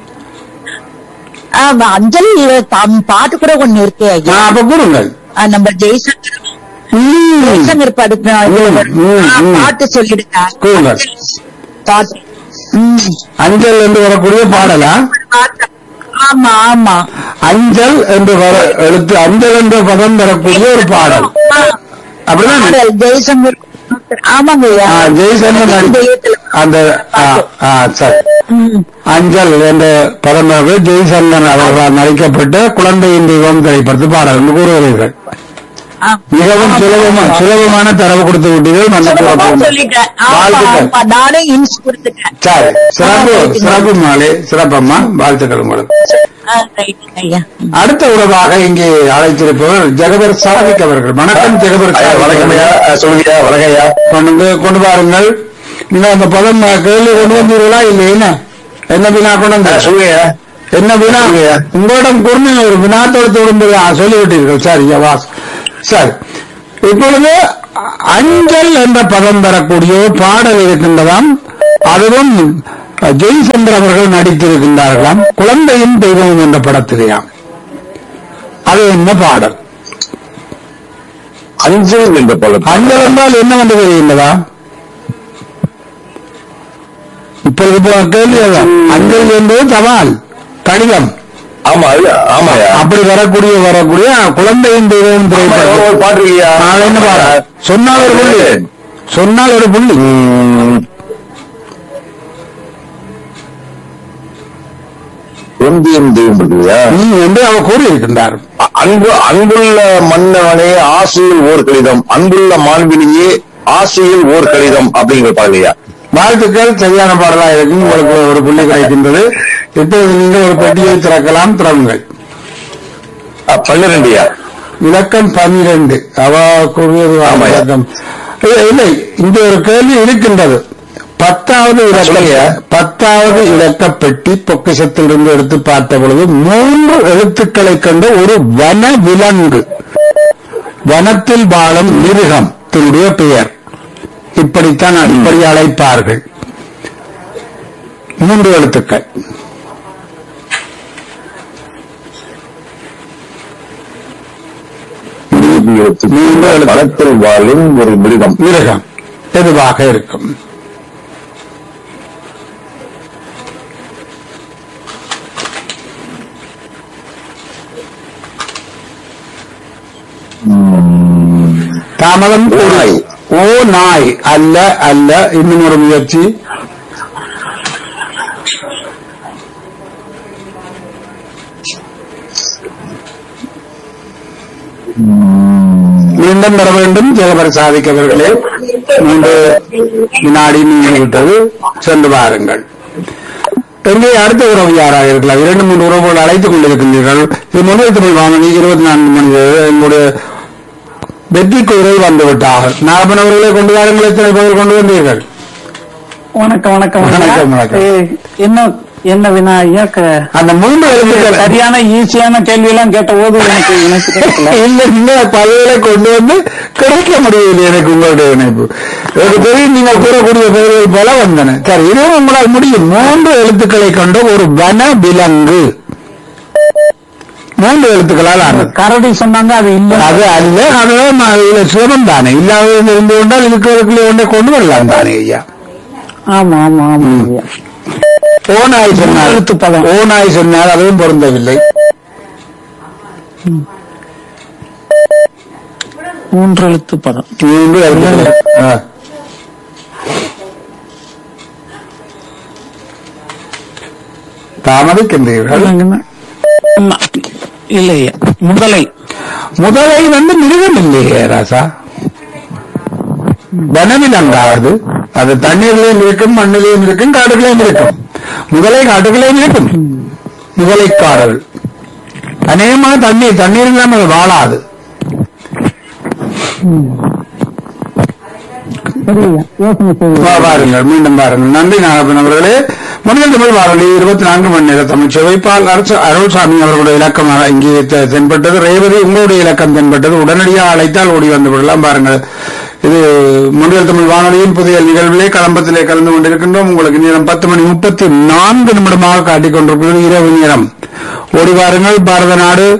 ஆ. ஆமா, அஞ்சல் தம் பாட்டு கூட ஒண்ணு இருக்கு ஐயா நான் அப்ப கூறுங்கள் ஆ, நம்ம ஜெய்சங்கர் ம். ஜெய்சங்கர் படுத்த ம், ம், ம். பாட்டு சொல்லிடுங்க கூறுங்க. பாட்டு ம். அஞ்சல் என்று வரக்கூடிய பாடலா பாட்டு. ஆமா ஆமா அஞ்சல் என்று வர எழுத்து அஞ்சல் என்ற பதம் வரக்கூடிய ஒரு பாடல் ஆ, அப்படிதான் பாடல் ஜெய்சங்கர் ஆமாங்க ஐயா ஜெய்சங்கர் நடி- தெய்வத்துல அந்த ஆ, ஆ, சரி ம். அஞ்சல் என்ற பதம் வந்து ஜெய்சங்கர் அவர்களால் நடிக்கப்பட்ட குழந்தையின் தெய்வம் திரைப்படத்து பாடல் என்று கூறுகிறீர்கள் ஆ. மிகவும் சுலபமா சுலபமான தரவு கொடுத்து விட்டீர்கள் நல்ல சுலபமா சிறப்பு. சொல்லிட்டேன் ஆமா, வாழ்த்துக்கள் ஆமா, நானே இன்ஸ் கொடுத்துட்டேன் சரி சிறப்பு ஆ, சிறப்பு மாலை சிறப்பம்மா வாழ்த்துக்கள் உங்களுக்கு ஆ, ரைட்டுங்க ஐயா அடுத்த உறவாக இங்கே அழைத்திருப்பவர் ஜெகபர் சாதிக் அவர்கள் வணக்கம் ஜெகபர் ஐயா, சாதிக் வணக்கம் ஐயா அவர்கள். அஹ், சொல்லுங்க ஐயா, வணக்கம் ஐயா கொண்டு வந்து கொண்டு வாருங்கள் நீங்க அந்த பதம் கேள்வி கொண்டு வந்தீர்களா இல்லை என்ன என்ன வினா கொண்டு அஹ், வந்தீங்க? சொல்லுங்க ஐயா என்ன வினா சொல்லுங்க. உங்களிடம் கூர்மை ஒரு வினாத்தோடு தொடர்ந்து சொல்லிவிட்டீர்கள் சரி வாஸ் சரி இப்பொழுது அ- அஞ்சல் என்ற பதம் பெறக்கூடிய ஒரு பாடல் இருக்கின்றதாம் அதுவும் அஹ், ஜெய்சந்தர் அவர்கள் நடித்திருக்கின்றார்களாம் குழந்தையின் தெய்வம் என்ற படத்திலேயாம் அது என்ன பாடல் அஞ்சல் என்ற பழம் அஞ்சல் என்றால் என்னவென்று தெரிகின்றதா இப்பொழுது இப்போ கேள்வி அதான். அஞ்சல் என்பது தபால் கடிதம் ஆமா ஐயா ஆமா ஐயா அப்படி வரக்கூடிய வரக்கூடிய குழந்தையின் தெய்வம் ஆமா, ஒரு- திரைப்படம் ஒரு பாட்டு இருக்குய்யா. நாளை என்ன பாடம் சொன்னால் ஒரு புள்ளி சொன்னால் ஒரு புள்ளி ம். குழந்தையின் தெய்வம் இருக்குல்லையா நீ என்று அவர் கூறியிருக்கின்றார் அ- அன்பு அன்புள்ள மன்னவனே ஆசையில் ஓர் கடிதம் அன்புள்ள மாண்பினியே ஆசையில் ஓர் கடிதம் அப்படிங்கிற பாடலையா வாழ்த்துக்கள் சரியான பாடலா இருக்கும் உங்களுக்கு ஒரு புள்ளி கிடைக்கின்றது இப்பொழுது நீங்கள் ஒரு பெட்டியை திறக்கலாம் திறவுங்கள் பன்னிரெண்டுயா இலக்கம் பன்னிரண்டு அவ கூறியது ஆமா. இலக்கம் இல்லை, இல்லை இந்த ஒரு கேள்வி இருக்கின்றது பத்தாவது இலக்க சொல்லுங்க. பத்தாவது இலக்க பெட்டி பொக்கிஷத்திலிருந்து எடுத்து பார்த்த பொழுது மூன்று எழுத்துக்களை கொண்ட ஒரு வன விலங்கு வனத்தில் வாழும் மிருகம் தன்னுடைய பெயர் இப்படித்தான் இப்படி அழைப்பார்கள் மூன்று எழுத்துக்கள் மூன்று வனத்தில் வாழும் ஒரு மிருகம் மிருகம் எதுவாக இருக்கும் தாமதம் ஒரு- நாய். ஓ நாய் அல்ல அல்ல இன்னும் ஒரு முயற்சி மீண்டும் வர வேண்டும் ஜெகபர் சாதிக்கவர்களே மூன்று வினாடி நீங்கி விட்டது சென்று வாருங்கள் எங்கே அடுத்த உறவு யாராக இருக்கலாம் இரண்டு மூன்று உறவுகள் அழைத்துக் கொண்டிருக்கின்றீர்கள் இது முதல் தமிழ் வானொலி இருபத்தி நான்கு மணி நேரம் எங்களுடைய வெற்றி குதிரை வந்து விட்டார்கள் நாகப்பன் அவர்களை கொண்டு வாருங்கள் எத்தனை பேர் கொண்டு வந்தீர்கள் வணக்கம் வணக்கம் வணக்கம், வணக்கம். ஏய், என்ன என்ன வினா ஐயா க- அந்த மூன்று எழுத்துக்கள் சரியான ஈஸியான கேள்வி எல்லாம் கேட்ட போது எனக்கு எனக்கு கிடைக்கல இல்ல நீங்க பதவிகளை கொண்டு வந்து கிடைக்க முடியவில்லை எனக்கு உங்களுடைய இணைப்பு எனக்கு தெரியும் நீங்கள் கூறக்கூடிய பெயர்கள் போல வந்தன சரி இதுவும் உங்களால் முடியும் மூன்று எழுத்துக்களை கொண்ட ஒரு வன விலங்கு மூன்று எழுத்துக்களால் ஆனது கரடி சொன்னாங்க அது இல்ல அது அல்ல அதுதான் இதுல சுகம் தானே இல்லாத இருந்து கொண்டால் இருக்கிறதுக்குள்ளே ஒன்றை கொண்டு வரலாம் தானே ஐயா ஆமா ஆமா ஆமா ஐயா ஓநாய் சொன்னால் எழுத்து பதம். ஓநாய் சொன்னால் அதுவும் பொருந்தவில்லை மூன்று எழுத்து பதம் மூன்று எழுத்துக்கள். ஆ. தாமதிக்கின்றீர்கள் என்னங்கன்னா, ஆமா. இல்ல ஐயா முதலை முதலை வந்து மிருகம் இல்லையே ராசா வனவிலங்காவது அது தண்ணீர்லயும் இருக்கும் மண்ணிலையும் இருக்கும் காடுகளையும் இருக்கும் முதலை காடுகளையும் இருக்கும் முதலைக்காடுகள் அநேகமாக தண்ணீர் தண்ணீர் இல்லாமல் அது வாழாது சரி ஐயா யோசனை செய்யுங்க. வா- வாருங்கள் மீண்டும் வாருங்கள் நன்றி நாகப்பன் அவர்களே முதல் தமிழ் வாரொலி இருபத்தி நான்கு மணி நேர தமிழ் சேவைப்பால் அரசு அருள்சாமி அவர்களுடைய இலக்கமாக இங்கே தெ- தென்பட்டது ரேவதி உங்களுடைய இலக்கம் தென்பட்டது உடனடியாக அழைத்தால் ஓடி வந்து விடலாம் பாருங்கள் இது முன்னில் தமிழ் வானொலியின் புதிய நிகழ்விலே களம்பத்திலே கலந்து கொண்டிருக்கின்றோம் உங்களுக்கு நேரம் பத்து மணி முப்பத்தி நான்கு நிமிடமாக காட்டிக் கொண்டிருக்கிறது இரவு நேரம் ஓடி வாருங்கள் பாரத நாடு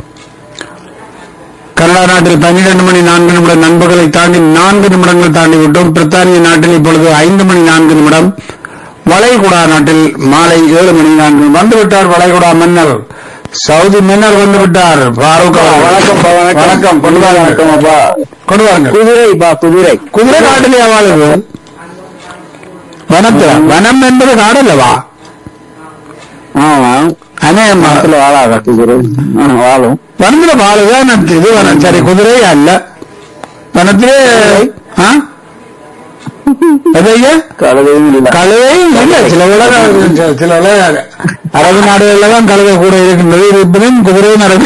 கனடா நாட்டில் பன்னிரண்டு மணி நான்கு நிமிடம் நண்பர்களை தாண்டி நான்கு நிமிடங்கள் தாண்டி விட்டோம் பிரித்தானிய நாட்டில் இப்பொழுது ஐந்து மணி நான்கு நிமிடம் வளைகுடா நாட்டில் மாலை ஏழு மணி நான்கு வந்துவிட்டார் வளைகுடா மன்னர் சவுதி மன்னர் வந்து விட்டார் ஃபாரூக் அவர்கள். வணக்கம் பா, வணக்கம். வணக்கம் கொண்டு வணக்கம் வாருங்கள் அப்பா. கொண்டு வாருங்கள் குதிரை பா குதிரை குதிரை காட்டிலே வாழுது வனத்துல வனம் என்பது காடு அல்லவா ஆமா அநேகமா வாழாத குதிரை ஆ, வாழும் வனத்துல வாழுதான் இது வனம் சரி குதிரை அல்ல வனத்திலே ஆ? அது ஐயா கழுதையும் இல்லை கழுதையும் இல்ல சில உலக சில உலக அரபு நாடுகள்ல தான் கழுதை கூட இருக்கின்றது இருப்பினும் குதிரையும் அரபு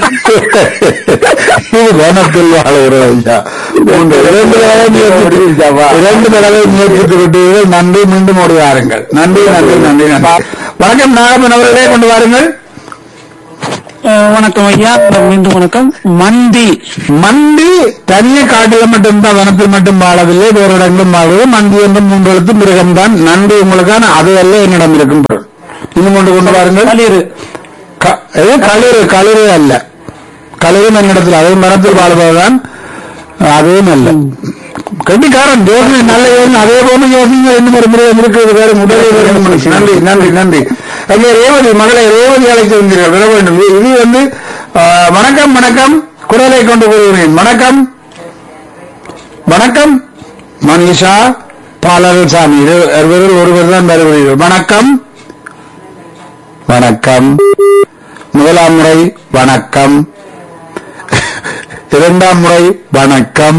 இது வனத்தில் வாழ்கிற ஐயா மூன்று இரண்டு தடவை முயற்சித்து இரண்டு தடவை முயற்சித்து விட்டீர்கள் நன்றி மீண்டும் ஓடி வாருங்கள் நன்றி நன்றி நன்றி நன்றி வணக்கம் நாகப்பன் அவர்களே கொண்டு வாருங்கள் அஹ், வணக்கம் ஐயா மீண்டும் வணக்கம் மந்தி மண்டி தனிய காட்டில் மட்டும்தான் வனத்தில் மட்டும் வாழவில்லை வேறு இடங்களும் வாழுவது மண்டி என்ற மூன்று எழுத்து மிருகம்தான் நன்றி உங்களுக்கான அது அல்ல என்னிடம் இருக்கும் பொருள் இன்னும் கொண்டு கொண்டு வாருங்கள் களிறு க- இது களிறு களிறு அல்ல களிரும் என்னிடத்தில் அதுவும் மரத்தில் வாழ்வதுதான் அதுவும் அல்ல கண்டிக்காரன் யோசனை நல்ல யோசனை அதே போல யோசனை இன்னும் ஒரு முறை இருக்கிறது வேறு முதலே வேறு மனுஷன். நன்றி நன்றி நன்றி அங்கே ரேவதி மகளை ரேவதி அழைத்து வந்தீர்கள் விட வேண்டும் இது வந்து ஆ, வணக்கம் வணக்கம் குரலை கொண்டு கூறுகிறேன் வணக்கம் வணக்கம் மனிஷா பாலர் சாமி இரு- இருவரில் ஒருவர் தான் வருகிறீர்கள் வணக்கம் வணக்கம் முதலாம் முறை வணக்கம் இரண்டாம் முறை வணக்கம்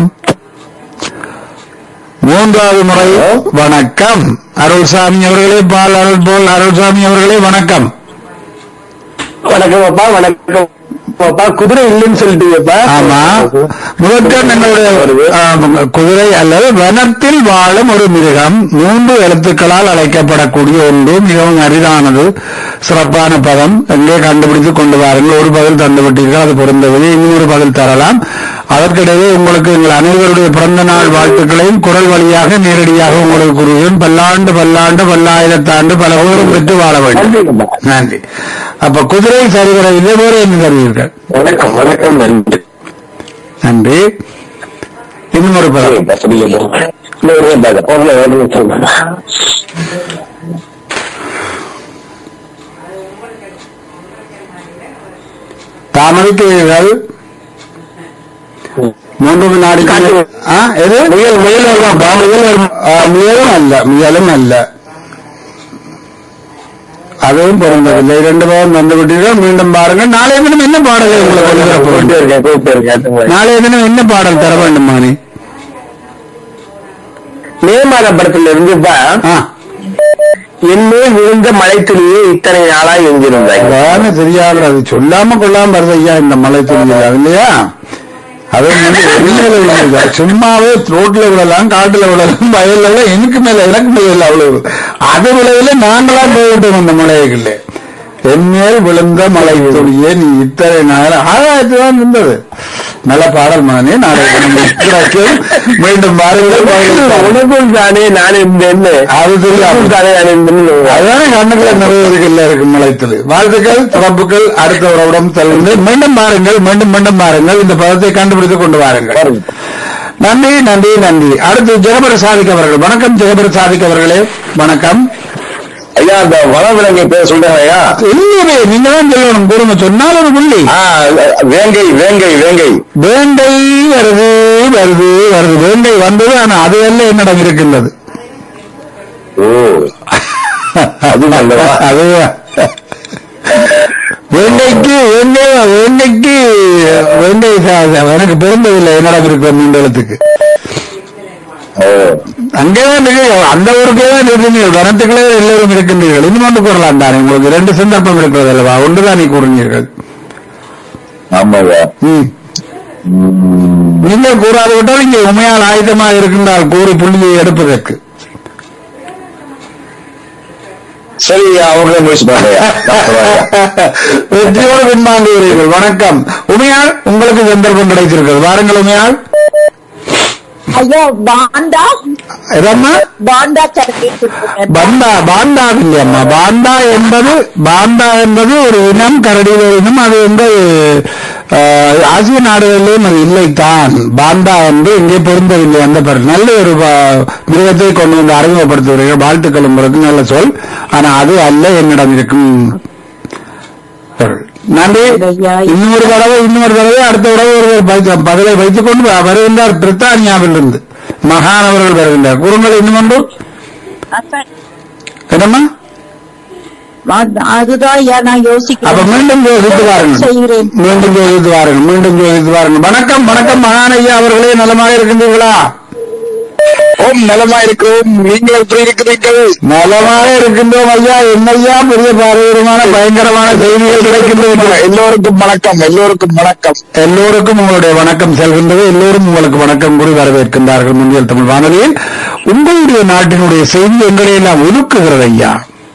மூன்றாவது முறை வணக்கம் அருள்சாமி அவர்களே பால் அருள் போல் அருள்சாமி அவர்களே வணக்கம் வணக்கம் அப்பா வணக்கம் அப்பா குதிரை இல்லைன்னு சொல்லிட்டீங்கப்பா ஆமா முதற்கண் எங்களுடைய ஆ, குதிரை அல்லது வனத்தில் வாழும் ஒரு மிருகம் மூன்று எழுத்துக்களால் அழைக்கப்படக்கூடிய ஒன்று மிகவும் அரிதானது சிறப்பான பதம் எங்கே கண்டுபிடித்து கொண்டு வாருங்கள் ஒரு பதில் தந்துவிட்டீர்கள் அது பொருந்தவில்லை இன்னொரு பதில் தரலாம் அதற்கிடையே உங்களுக்கு எங்கள் அனைவருடைய பிறந்த நாள் வாழ்த்துக்களையும் குரல் வழியாக நேரடியாக உங்களுக்கு கூறுகிறேன் பல்லாண்டு பல்லாண்டு பல்லாயிரத்தாண்டு பல ஊரும் பெற்று வாழ வேண்டும் நன்றிங்கப்பா நன்றி அப்ப குதிரை சரிவரவில்லை வேறு என்ன தருவீர்கள் வணக்கம் வணக்கம் நன்றி நன்றி இன்னும் ஒரு பதம் சரிங்கப்பா சொல்லுங்க இன்னொரு பாக்க ஒரு ஒரு நிமிஷம் தாமதிக்கிறீர்கள் மூன்று வினாடி ஆ, எது முயல் முயல் வருமா? பா, முயல் வருமா? ஆ, முயலும் அல்ல முயலும் அல்ல அதுவும் பொருந்தவில்லை இரண்டு பேரும் வந்து விட்டீர்கள் மீண்டும் பாருங்கள் நாளைய தினம் என்ன பாடலை உங்களுக்கு ஒளிபரப்ப வேண்டும்? கூப்பிட்டு இருக்கேன் கூப்பிட்டு இருக்கேன் நாளைய தினம் என்ன பாடல் தர வேண்டும் மாணி மே மாத படத்துல இருந்துப்பா ஆ என்னே விழுந்த மழை துளியே இத்தனை நாளா எங்கிருந்தாய் அதான தெரியாது அது சொல்லாம கொள்ளாம வருது ஐயா இந்த மலை துணியில் இல்லையா அது வந்து வெளியில விழுந்தது. சும்மாவே ரோட்ல விடலாம் காட்டுல விடலாம் வயல்ல எல்லாம் எனக்கு மேல எனக்கு மேல இல்ல அவ்வளவு அது விளைவில நாங்களா போயிட்டோம் அந்த மலைகளில் என்மேல் விழுந்த மலை துணியே நீ இத்தனை நாள் ஆகாயத்து தான் இருந்தது நல்ல பாடல் மகனே நாளை தினம் இருக்கிறார்கள். மீண்டும் பாருங்கள் பாருங்கள். உனக்கும் தானே நான் இருந்தேன்னு அது தெரியாது உனக்கும் தானே நான் இருந்தேன்னு அதுதானே கண்ணுக்குள்ள நிறைவேறுகள்ல இருக்கும் மலைத்தது வாழ்த்துக்கள் சிறப்புகள் அடுத்த உறவிடம் செல்வது மீண்டும் பாருங்கள் மீண்டும் மீண்டும் பாருங்கள் இந்த பதத்தை கண்டுபிடித்துக் கொண்டு வாருங்கள் பாருங்க. நன்றி நன்றி நன்றி அடுத்து ஜெகபர சாதிக் அவர்கள் வணக்கம் ஜெகபர சாதிக் அவர்களே வணக்கம் ஐயா அந்த வனவிலங்கை பேர் சொல்றேன் ஐயா இல்லையே நீங்க தான் சொல்லணும் கூறுங்க சொன்னால் ஒரு புள்ளி ஆ, வேங்கை வேங்கை வேங்கை வேண்டை வருது வருது வருது வேண்டை வந்தது ஆனா அது எல்லாம் என்னிடம் இருக்கின்றது ஓ அது நல்லதா? அதுதான் வெண்டைக்கு வெண்டை வெண்டைக்கு வெண்டை சா- சா- எனக்கு பிறந்ததில்லை என்னிடம் இருக்கிற மூண்டலத்துக்கு ஓ அங்கேதான் இருக்கு அந்த ஊருக்கே தான் இருக்கீங்க வனத்துக்குள்ளே எல்லாரும் இருக்கின்றீர்கள் இன்னும் ஒன்று கூறலாம் தானே உங்களுக்கு ரெண்டு சந்தர்ப்பம் இருக்கிறது அல்லவா ஒன்றுதான் நீ கூறினீர்கள் ஆமாங்க ம். நீங்கள் கூறாது விட்டால் இங்கே உண்மையால் ஆயுதமாக இருக்கின்றால் கூறி புள்ளியை எடுப்பதற்கு சரி அவங்களே முயற்சி பண்ணுங்க வெற்றியோடு பின்வாங்குகிறீர்கள் வணக்கம் உமையாள் உங்களுக்கு சந்தர்ப்பம் கிடைத்திருக்கிறது வாருங்கள் உமையாள் ஐயா பாண்டா இதம்மா பாண்டா சரக்கு கொடுத்துருங்க. பந்தா பாண்டா இல்லையம்மா பாண்டா என்பது பாண்டா என்பது ஒரு இனம் கரடியில் ஒரு இனம் அது வந்து ஆஹ், ஆசிய நாடுகளிலும் அது இல்லைத்தான் பாண்டா என்று இங்கே பொருந்தவில்லை அந்த பெயர் நல்ல ஒரு ப- மிருகத்தை கொண்டு வந்து அறிமுகப்படுத்துகிறீர்கள் வாழ்த்துக்கள் உங்களுக்கு நல்ல சொல் ஆனா அது அல்ல என்னிடம் இருக்கும் பொருள். நன்றி இன்னொரு தடவை இன்னொரு தடவை அடுத்த தடவை ஒருவர் பதி- பதிலை வைத்துக் கொண்டு வ- வருகின்றார் பிரித்தானியாவிலிருந்து மகான் அவர்கள் வருகின்றார் குறுங்கள் இன்னும் ஒன்று என்னம்மா அது- அதுதான் ஐயா நான் அப்ப யோசிக்கிறேன் மீண்டும் யோசித்து வாருங்கள் செய்கிறேன் மீண்டும் யோசித்து வாருங்கள் மீண்டும் யோசித்து வாருங்கள் வணக்கம் வணக்கம் மகான் ஐயா அவர்களே நலமாக இருக்கின்றீர்களா ஓம் நலமா இருக்கிறோம் நீங்கள் எப்படி இருக்கிறீர்கள் நலமாக இருக்கின்றோம் ஐயா என்னையா பெரிய பாரதூரமான பயங்கரமான செய்திகள் கிடைக்கின்றன எல்லோருக்கும் வணக்கம் எல்லோருக்கும் வணக்கம் எல்லோருக்கும் உங்களுடைய வணக்கம் செல்கின்றது எல்லோரும் உங்களுக்கு வணக்கம் கூறி வரவேற்கின்றார்கள் முன்னில் தமிழ் வானொலியில் உங்களுடைய நாட்டினுடைய செய்தி எங்களை எல்லாம் ஒதுக்குகிறது ஐயா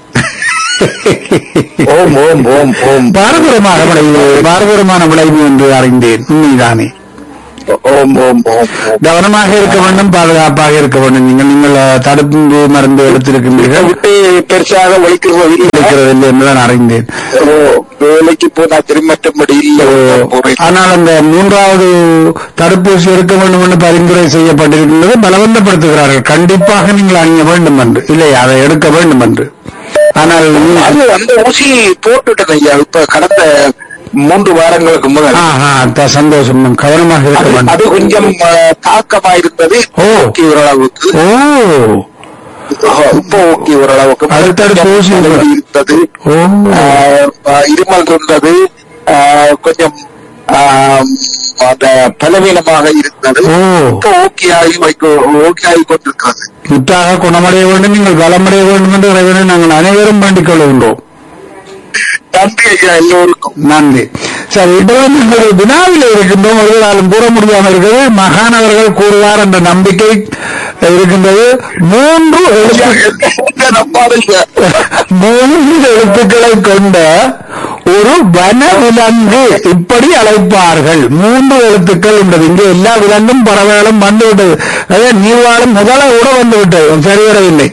ஓம் ஓம் ஓம் ஓம் பாரதூரமான விளைவு பாரதூரமான விளைவு என்று அறிந்தேன் உண்மைதானே ஓம் ஓம் ஓம் ஓம் கவனமாக இருக்க வேண்டும் பாதுகாப்பாக இருக்க வேண்டும் நீங்கள் நீங்கள் அஹ், தடுப்பு மருந்து இதை எடுத்திருக்கின்றீர்கள் விட்டு பெருசாக ஒழிக்கிறது இல்லை இருக்கிறதில்லை என்றுதான் அறிந்தேன் ஓ, வேலைக்கு போனா திரும்பட்டபடி இல்லை போறேன். ஆனால் அந்த மூன்றாவது தடுப்பூசி எடுக்க வேண்டும் என்று பரிந்துரை செய்யப்பட்டிருக்கின்றது பலவந்தப்படுத்துகிறார்கள் கண்டிப்பாக நீங்கள் அணிய வேண்டும் என்று இல்லை அதை எடுக்க வேண்டும் என்று ஆனால் நீ- அது அந்த ஊசி போட்டுட்டேன் ஐயா இப்ப கடந்த மூன்று வாரங்களுக்கு முதல் ஆஹா, த- சந்தோஷம் கவனமாக இருக்க அது- வேண்டும் அது கொஞ்சம் அஹ், தாக்கமா இருந்தது ஓ. ஓகே ஓரளவுக்கு ஓ அஹ், இப்போ ஓகே ஓரளவுக்கு அடுத்தடுத்து ஊசி கொஞ்சம் இல்லை. இருந்தது ஓ ஆஹ், ஆஹ், இருமல் இருந்தது ஆஹ், கொஞ்சம் ஆஹ், அந்த பலவீனமாக இருந்தது ஓ. இப்போ ஓகே ஆகி வைக்க ஓகே ஆகி கொண்டிருக்கிறது முற்றாக குணமடைய வேண்டும் நீங்கள் பலமடைய வேண்டும் என்று இறைவனை நாங்கள் அனைவரும் வேண்டிக் கொள்கின்றோம் நன்றி ஐயா எல்லோருக்கும் நன்றி சரி இப்போது நீங்கள் வினாவில் இருக்கின்றோம் ஒருவராலும் கூற முடியாமல் இருக்கிறது மகானவர்கள் கூறுவார் என்ற நம்பிக்கை இருக்கின்றது மூன்று எழுத்து என்ன நம்பாதீங்க மூன்று எழுத்துக்களை கொண்ட ஒரு வன விலங்கு இப்படி அழைப்பார்கள் மூன்று எழுத்துக்கள் உள்ளது இங்கே எல்லா விலங்கும் பறவைகளும் வந்துவிட்டது அதே நீர்வாழும் முதல கூட வந்து விட்டது சரி வரவில்லை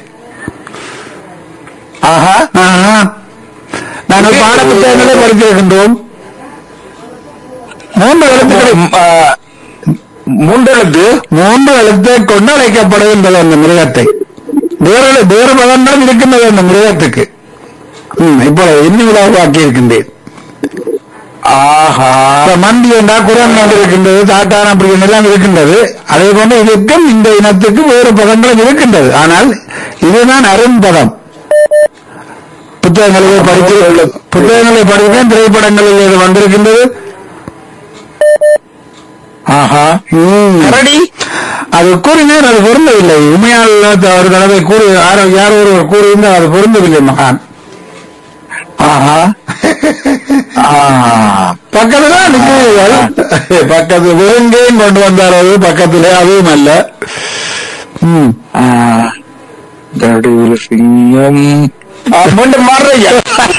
ஆஹா ஆஹா. நாங்கள் பாட புத்தகங்களை படித்திருக்கின்றோம் மூன்று எழுத்துக்களை ஆஹ், மூன்றெழுத்து மூன்று எழுத்தை கொண்டு அழைக்கப்படுகின்றது அந்த மிருகத்தை வேறு வேறு பதங்களும் இருக்கின்றது அந்த மிருகத்துக்கு ம், இப்போ இன்னி உலகமாக்கி இருக்கின்றேன் ஆஹா இப்ப மண்டி என்றா குரங்கு என்று இருக்கின்றது தாட்டான் அப்படி எல்லாம் இருக்கின்றது அதே போன்று இதுக்கும் இந்த இனத்துக்கு வேறு பதங்களும் இருக்கின்றது ஆனால் இதுதான் அரும்பதம் புத்தகங்களிலே படித்து புத்தகங்களை படித்தேன் திரைப்படங்களில் இது வந்திருக்கின்றது ஆஹா ம். கரடி அது கூறினேன் அது பொருந்தவில்லை உண்மையால் ஒரு தடவை கூறி யாரோ யாரோ ஒருவர் கூறியிருந்தால் அது பொருந்தவில்லை மகான் ஆஹா ஆஹ் பக்கத்துல நிற்கிறீர்கள் பக்கத்து வேங்கையும் கொண்டு வந்தார் அது பக்கத்திலே அதுவும் அல்ல ம். ஆஹ் கடுகு சிங்கம் ஆஹ் மீண்டும் மாறுறையா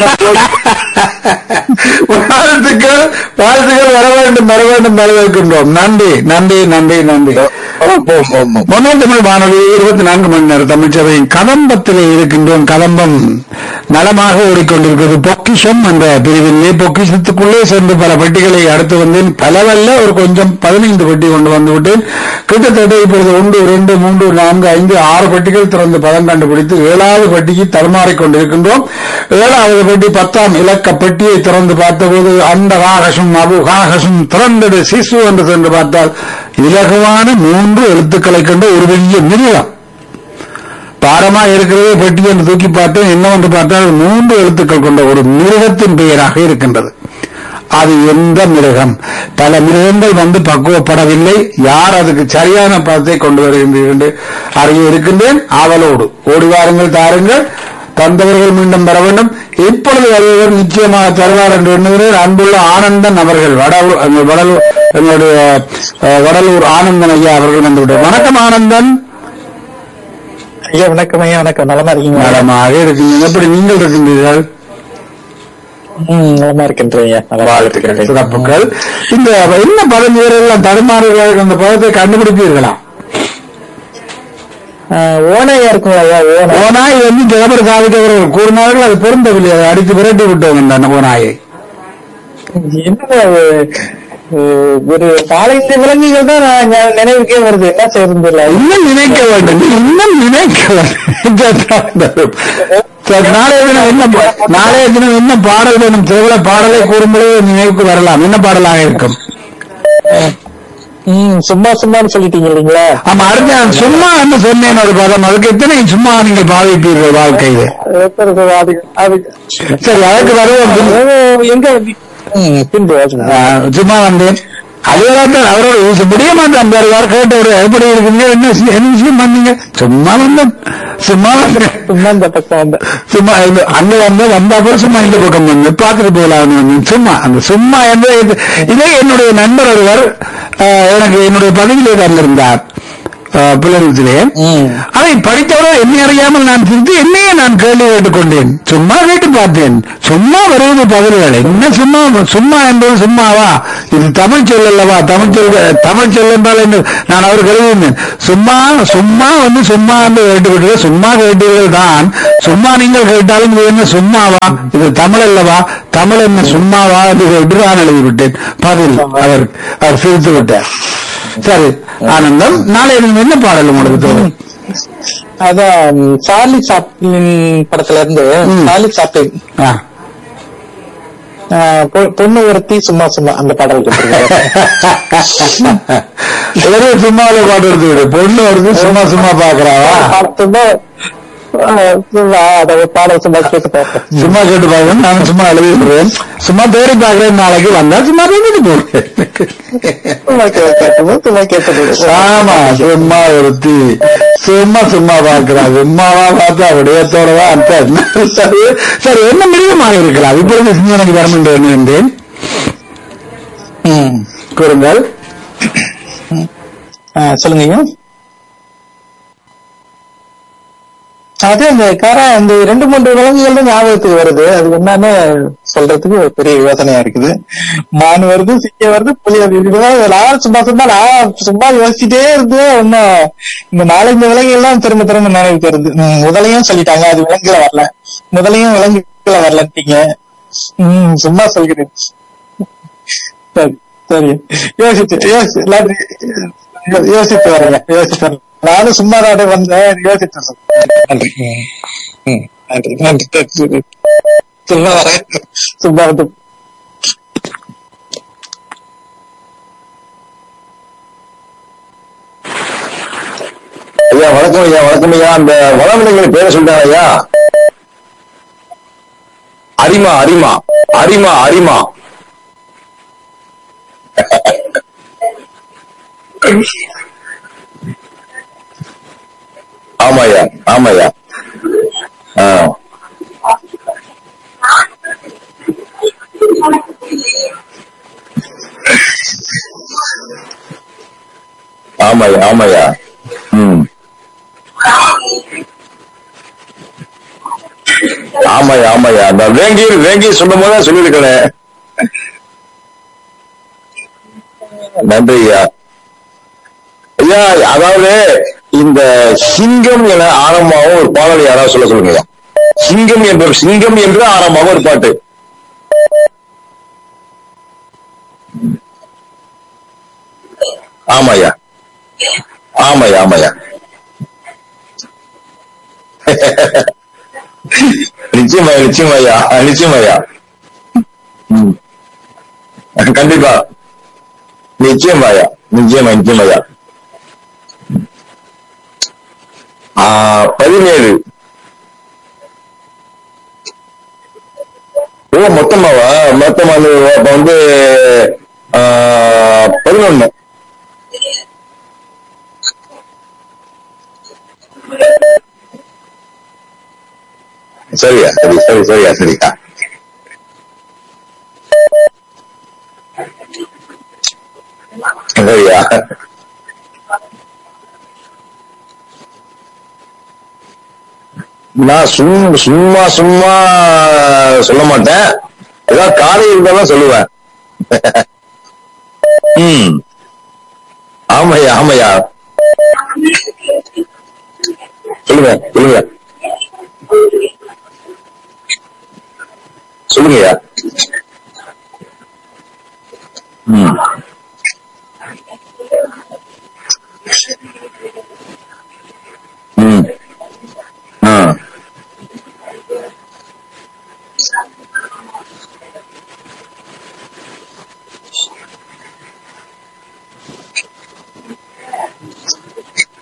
வாழ்த்துக்கள் வாழ்த்துக்கள் வர வேண்டும் வர வேண்டும் வரவேற்கின்றோம் நன்றி நன்றி நன்றி நன்றி முன்னே தமிழ் வானொலி இருபத்தி நான்கு மணி நேரம் தமிழ்ச்சபையின் கதம்பத்திலே இருக்கின்றோம் கதம்பம் நலமாக ஓடிக்கொண்டிருக்கிறது பொக்கிஷம் என்ற பிரிவிலே பொக்கிஷத்துக்குள்ளே சென்று பல பெட்டிகளை அடுத்து வந்தேன் பலவல்ல ஒரு கொஞ்சம் பதினைந்து பெட்டி கொண்டு வந்து விட்டேன் கிட்டத்தட்ட இப்பொழுது ஒன்று இரண்டு மூன்று நான்கு ஐந்து ஆறு பெட்டிகள் திறந்து பதம் கண்டுபிடித்து ஏழாவது பெட்டிக்கு தடுமாறிக் கொண்டிருக்கின்றோம் ஏழாவது பெட்டி பத்தாம் இலக்க பெட்டியை திறந்து பார்த்தபோது அந்த காகசும் அபு காகசும் திறந்தது சிசு என்று சென்று பார்த்தால் இலகுவான மூன்று எழுத்துக்களை கொண்ட ஒரு பெரிய மிருகம் பாரமா இருக்கிறதே பெட்டி என்று தூக்கி பார்த்தேன் என்னவென்று பார்த்தால் மூன்று எழுத்துக்கள் கொண்ட ஒரு மிருகத்தின் பெயராக இருக்கின்றது அது எந்த மிருகம் பல மிருகங்கள் வந்து பக்குவப்படவில்லை யார் அதுக்கு சரியான பதத்தை கொண்டு வருகின்றீர்கள் என்று அறிய இருக்கின்றேன் ஆவலோடு ஓடி வாருங்கள் தாருங்கள் தந்தவர்கள் மீண்டும் பெற வேண்டும் இப்பொழுது வருபவர் நிச்சயமாக தருவார் என்று எண்ணுகிறேன் அன்புள்ள ஆனந்தன் அவர்கள் வடலூர் எங்கள் வடலூர் எங்களுடைய அஹ், வடலூர் ஆனந்தன் ஐயா அவர்கள் வந்துவிட்டார் வணக்கம் ஆனந்தன் ஐயா வணக்கம் ஐயா வணக்கம் நலமா இருக்கீங்க நலமாக இருக்கீங்க எப்படி நீங்கள் இருக்கின்றீர்கள் ம், நலமா இருக்கின்றேன் ஐயா வாழ்த்துக்கள் சிறப்புகள் இந்த என்ன பதம் வீரர்கள் தடுமாறுகிறார்கள் அந்த பதத்தை கண்டுபிடிப்பீர்களா ஓனையா இருக்கும் ஐயா ஓனை ஓனாய் வந்து ஜெகபர் சாதிக்கவர்கள் கூறினார்கள் அது பொருந்தவில்லை அதை அடித்து விரட்டி விட்டோம் அந்த ஓனாயை என்ன அது, அஹ், ஒரு நாலஞ்சு விலங்குகள் தான் நான் ஞா- நினைவுக்கே வருது என்ன செய்யறது இல்ல இன்னும் நினைக்க வேண்டும் இன்னும் நினைக்க வேண்டும் சரி, நாளைய தினம் என்ன பா- நாளைய தினம் என்ன பாடல் வேணும் திருவிழா பாடலை கூறும்போது நினைவுக்கு வரலாம் என்ன பாடலாக இருக்கும் ம், சும்மா சும்மான்னு சொல்லிட்டீங்க இல்லைங்களா ஆமா அடுத்த நான் சும்மா என்ன சொன்னேன் ஒரு பதம் அதுக்கு எத்தனை சும்மா நீங்கள் பாவிப்பீர்கள் வாழ்க்கையில ஒருத்தருக்கு அது- அது- சரி அதுக்கு வருவோம் பின். அது எங்க வந்து- ம், பின்பு வாசிங்க. ஆஹ், சும்மா வந்தேன் அதுதான் அவரோட முடிய மாட்டான் பாரு யார் கேட்டவர் எப்படி இருக்கீங்க என்ன விஷயம் என்ன விஷயம் பண்ணீங்க சும்மா வந்தேன் சும்மா வந்தேன் சும்மா இந்த பக்கம் வந்து சும்மா இது அங்க வந்து வந்த அப்புறம் சும்மா இந்த பக்கம் வந்து பார்த்துட்டு போகலாம்னு வந்தேன். சும்மா அந்த சும்மா என்று இது- இதே என்னுடைய நண்பர் ஒருவர் அஹ், எனக்கு என்னுடைய பதவியிலே தந்திருந்தார் பிள்ளைகளத்திலே அதை படித்தவரை என்னை அறியாமல் நான் சிரித்து என்னையே நான் கேள்வி கேட்டுக் கொண்டேன் சும்மா கேட்டு பார்த்தேன் சும்மா வருவது பதில்கள் என்ன சும்மா சும்மா என்பது சும்மாவா இது தமிழ் சொல் அல்லவா தமிழ் சொல் தமிழ் சொல் என்றால் என்ன நான் அவர் கருதினேன் சும்மா சும்மா வந்து சும்மா என்று கேட்டுவிட்டு சும்மா கேட்டீர்கள் தான் சும்மா நீங்கள் கேட்டாலும் இது என்ன சும்மாவா இது தமிழ் அல்லவா தமிழ் என்ன சும்மாவா என்று கேட்டு நான் எழுதிவிட்டேன் பதில் அவர் அவர் சிரித்து விட்டார் சரி ஆனந்தம் நாளை நீங்க என்ன பாடல் உங்களுக்கு தோணும் அதான் சார்லி சாப்ளின் படத்துல இருந்து ம். சார்லி சாப்ளின் ஆ. ஆஹ் பொ- பொண்ணு ஒருத்தி சும்மா சும்மா அந்த பாடல் கேட்டிருக்கேன். ஒரே சும்மாவில பாட்டு எடுத்து விடு பொண்ணு வருது சும்மா சும்மா பாக்குறாவா சும்மா ஆஹ் சும்மா அத ஒரு பாடல் சும்மா கேட்டு பார்ப்பேன் சும்மா கேட்டு பாக்குறேன் நான் சும்மா எழுதி விடுறேன் சும்மா தேடி பாக்குறேன் நாளைக்கு வந்தா சும்மா பண்ணிட்டு போறேன் சும்மா கேட்டு சும்மா கேட்டு ஆமா சும்மா ஒருத்தி சும்மா சும்மா பாக்குறா சும்மாவா பார்த்தா விடயத்தோட தான் அர்த்தம். சரி சரி என்ன மிருகமாக இருக்கலாம் இப்பொழுது சிந்தனைக்கு வர என்று எண்ணுகின்றேன் கூறுங்கள் சொல்லுங்க ஐயா. அது அந்த கரை அந்த ரெண்டு மூன்று விலங்குகள் தான் ஞாபகத்துக்கு வருது அது என்னன்னு சொல்றதுக்கு ஒரு பெரிய யோசனையா இருக்குது மான் வருது சிங்க வருது புலி வருது இதுதான் நான் சும்மா சும்மா நான் சும்மா யோசிச்சுட்டே இருந்து ஒன்னும் இந்த நாலஞ்சு விலங்குகள் தான் திரும்ப திரும்ப நினைவுக்கு வருது உம், முதலையும் சொல்லிட்டாங்க அது விலங்குல வரல முதலையும் விலங்குல வரலன்ட்டீங்க உம் சும்மா சொல்கிறேன் சரி சரி யோசிச்சு யோசிச்சு நன்றி யோ- யோசித்து வரேங்க யோசித்து வரேன் நானும் சும்மா தான் வந்தேன் யோசித்து சொல்றேன். நன்றி ம், நன்றி நன்றி நன்றி. சும்மா வரேன் சும்மா வந்து ஐயா வணக்கம் ஐயா வணக்கம் ஐயா அந்த வளவிலங்குகள் பேரை சொல்றாங்க ஐயா அரிமா அரிமா அரிமா அரிமா ஆமாய்யா ஆமாய்யா ஆ ஆமாய்யா ஆமாய்யா ம் ஆமாய்யா ஆமாய்யா அந்த வேங்கீர் வேங்கீர் சொல்லும் போது சொல்லியிருக்கேன் நன்றி ஐயா ஐயா அதாவது இந்த சிங்கம் என ஆரம்பமாகவும் ஒரு பாடல் யாராவது சொல்ல சொல்லுங்க ஐயா சிங்கம் என்ற சிங்கம் என்று ஆரம்பமாக ஒரு பாட்டு ஆமாய்யா ஆமாய்யா ஆமாய்யா நிச்சயமா நிச்சயமாய்யா நிச்சயமாய்யா ம். கண்டிப்பா நிச்சயமாய்யா நிச்சயமா நிச்சயமாய்யா ஆ, பதினேழு ஓ மொத்தமாவா மொத்தம் வந்து அப்ப வந்து ஆ, பதினொன்னு சரியா சரி சரி சரியா சரியா சரியா நான் சும்மா சும்மா சும்மா சொல்ல மாட்டேன் ஏதாவது காலை இருந்தாலும் சொல்லுவேன் ம் ஆமையா ஆமையா சொல்லுங்க சொல்லுங்க சொல்லுங்கய்யா ம் ம் ஆ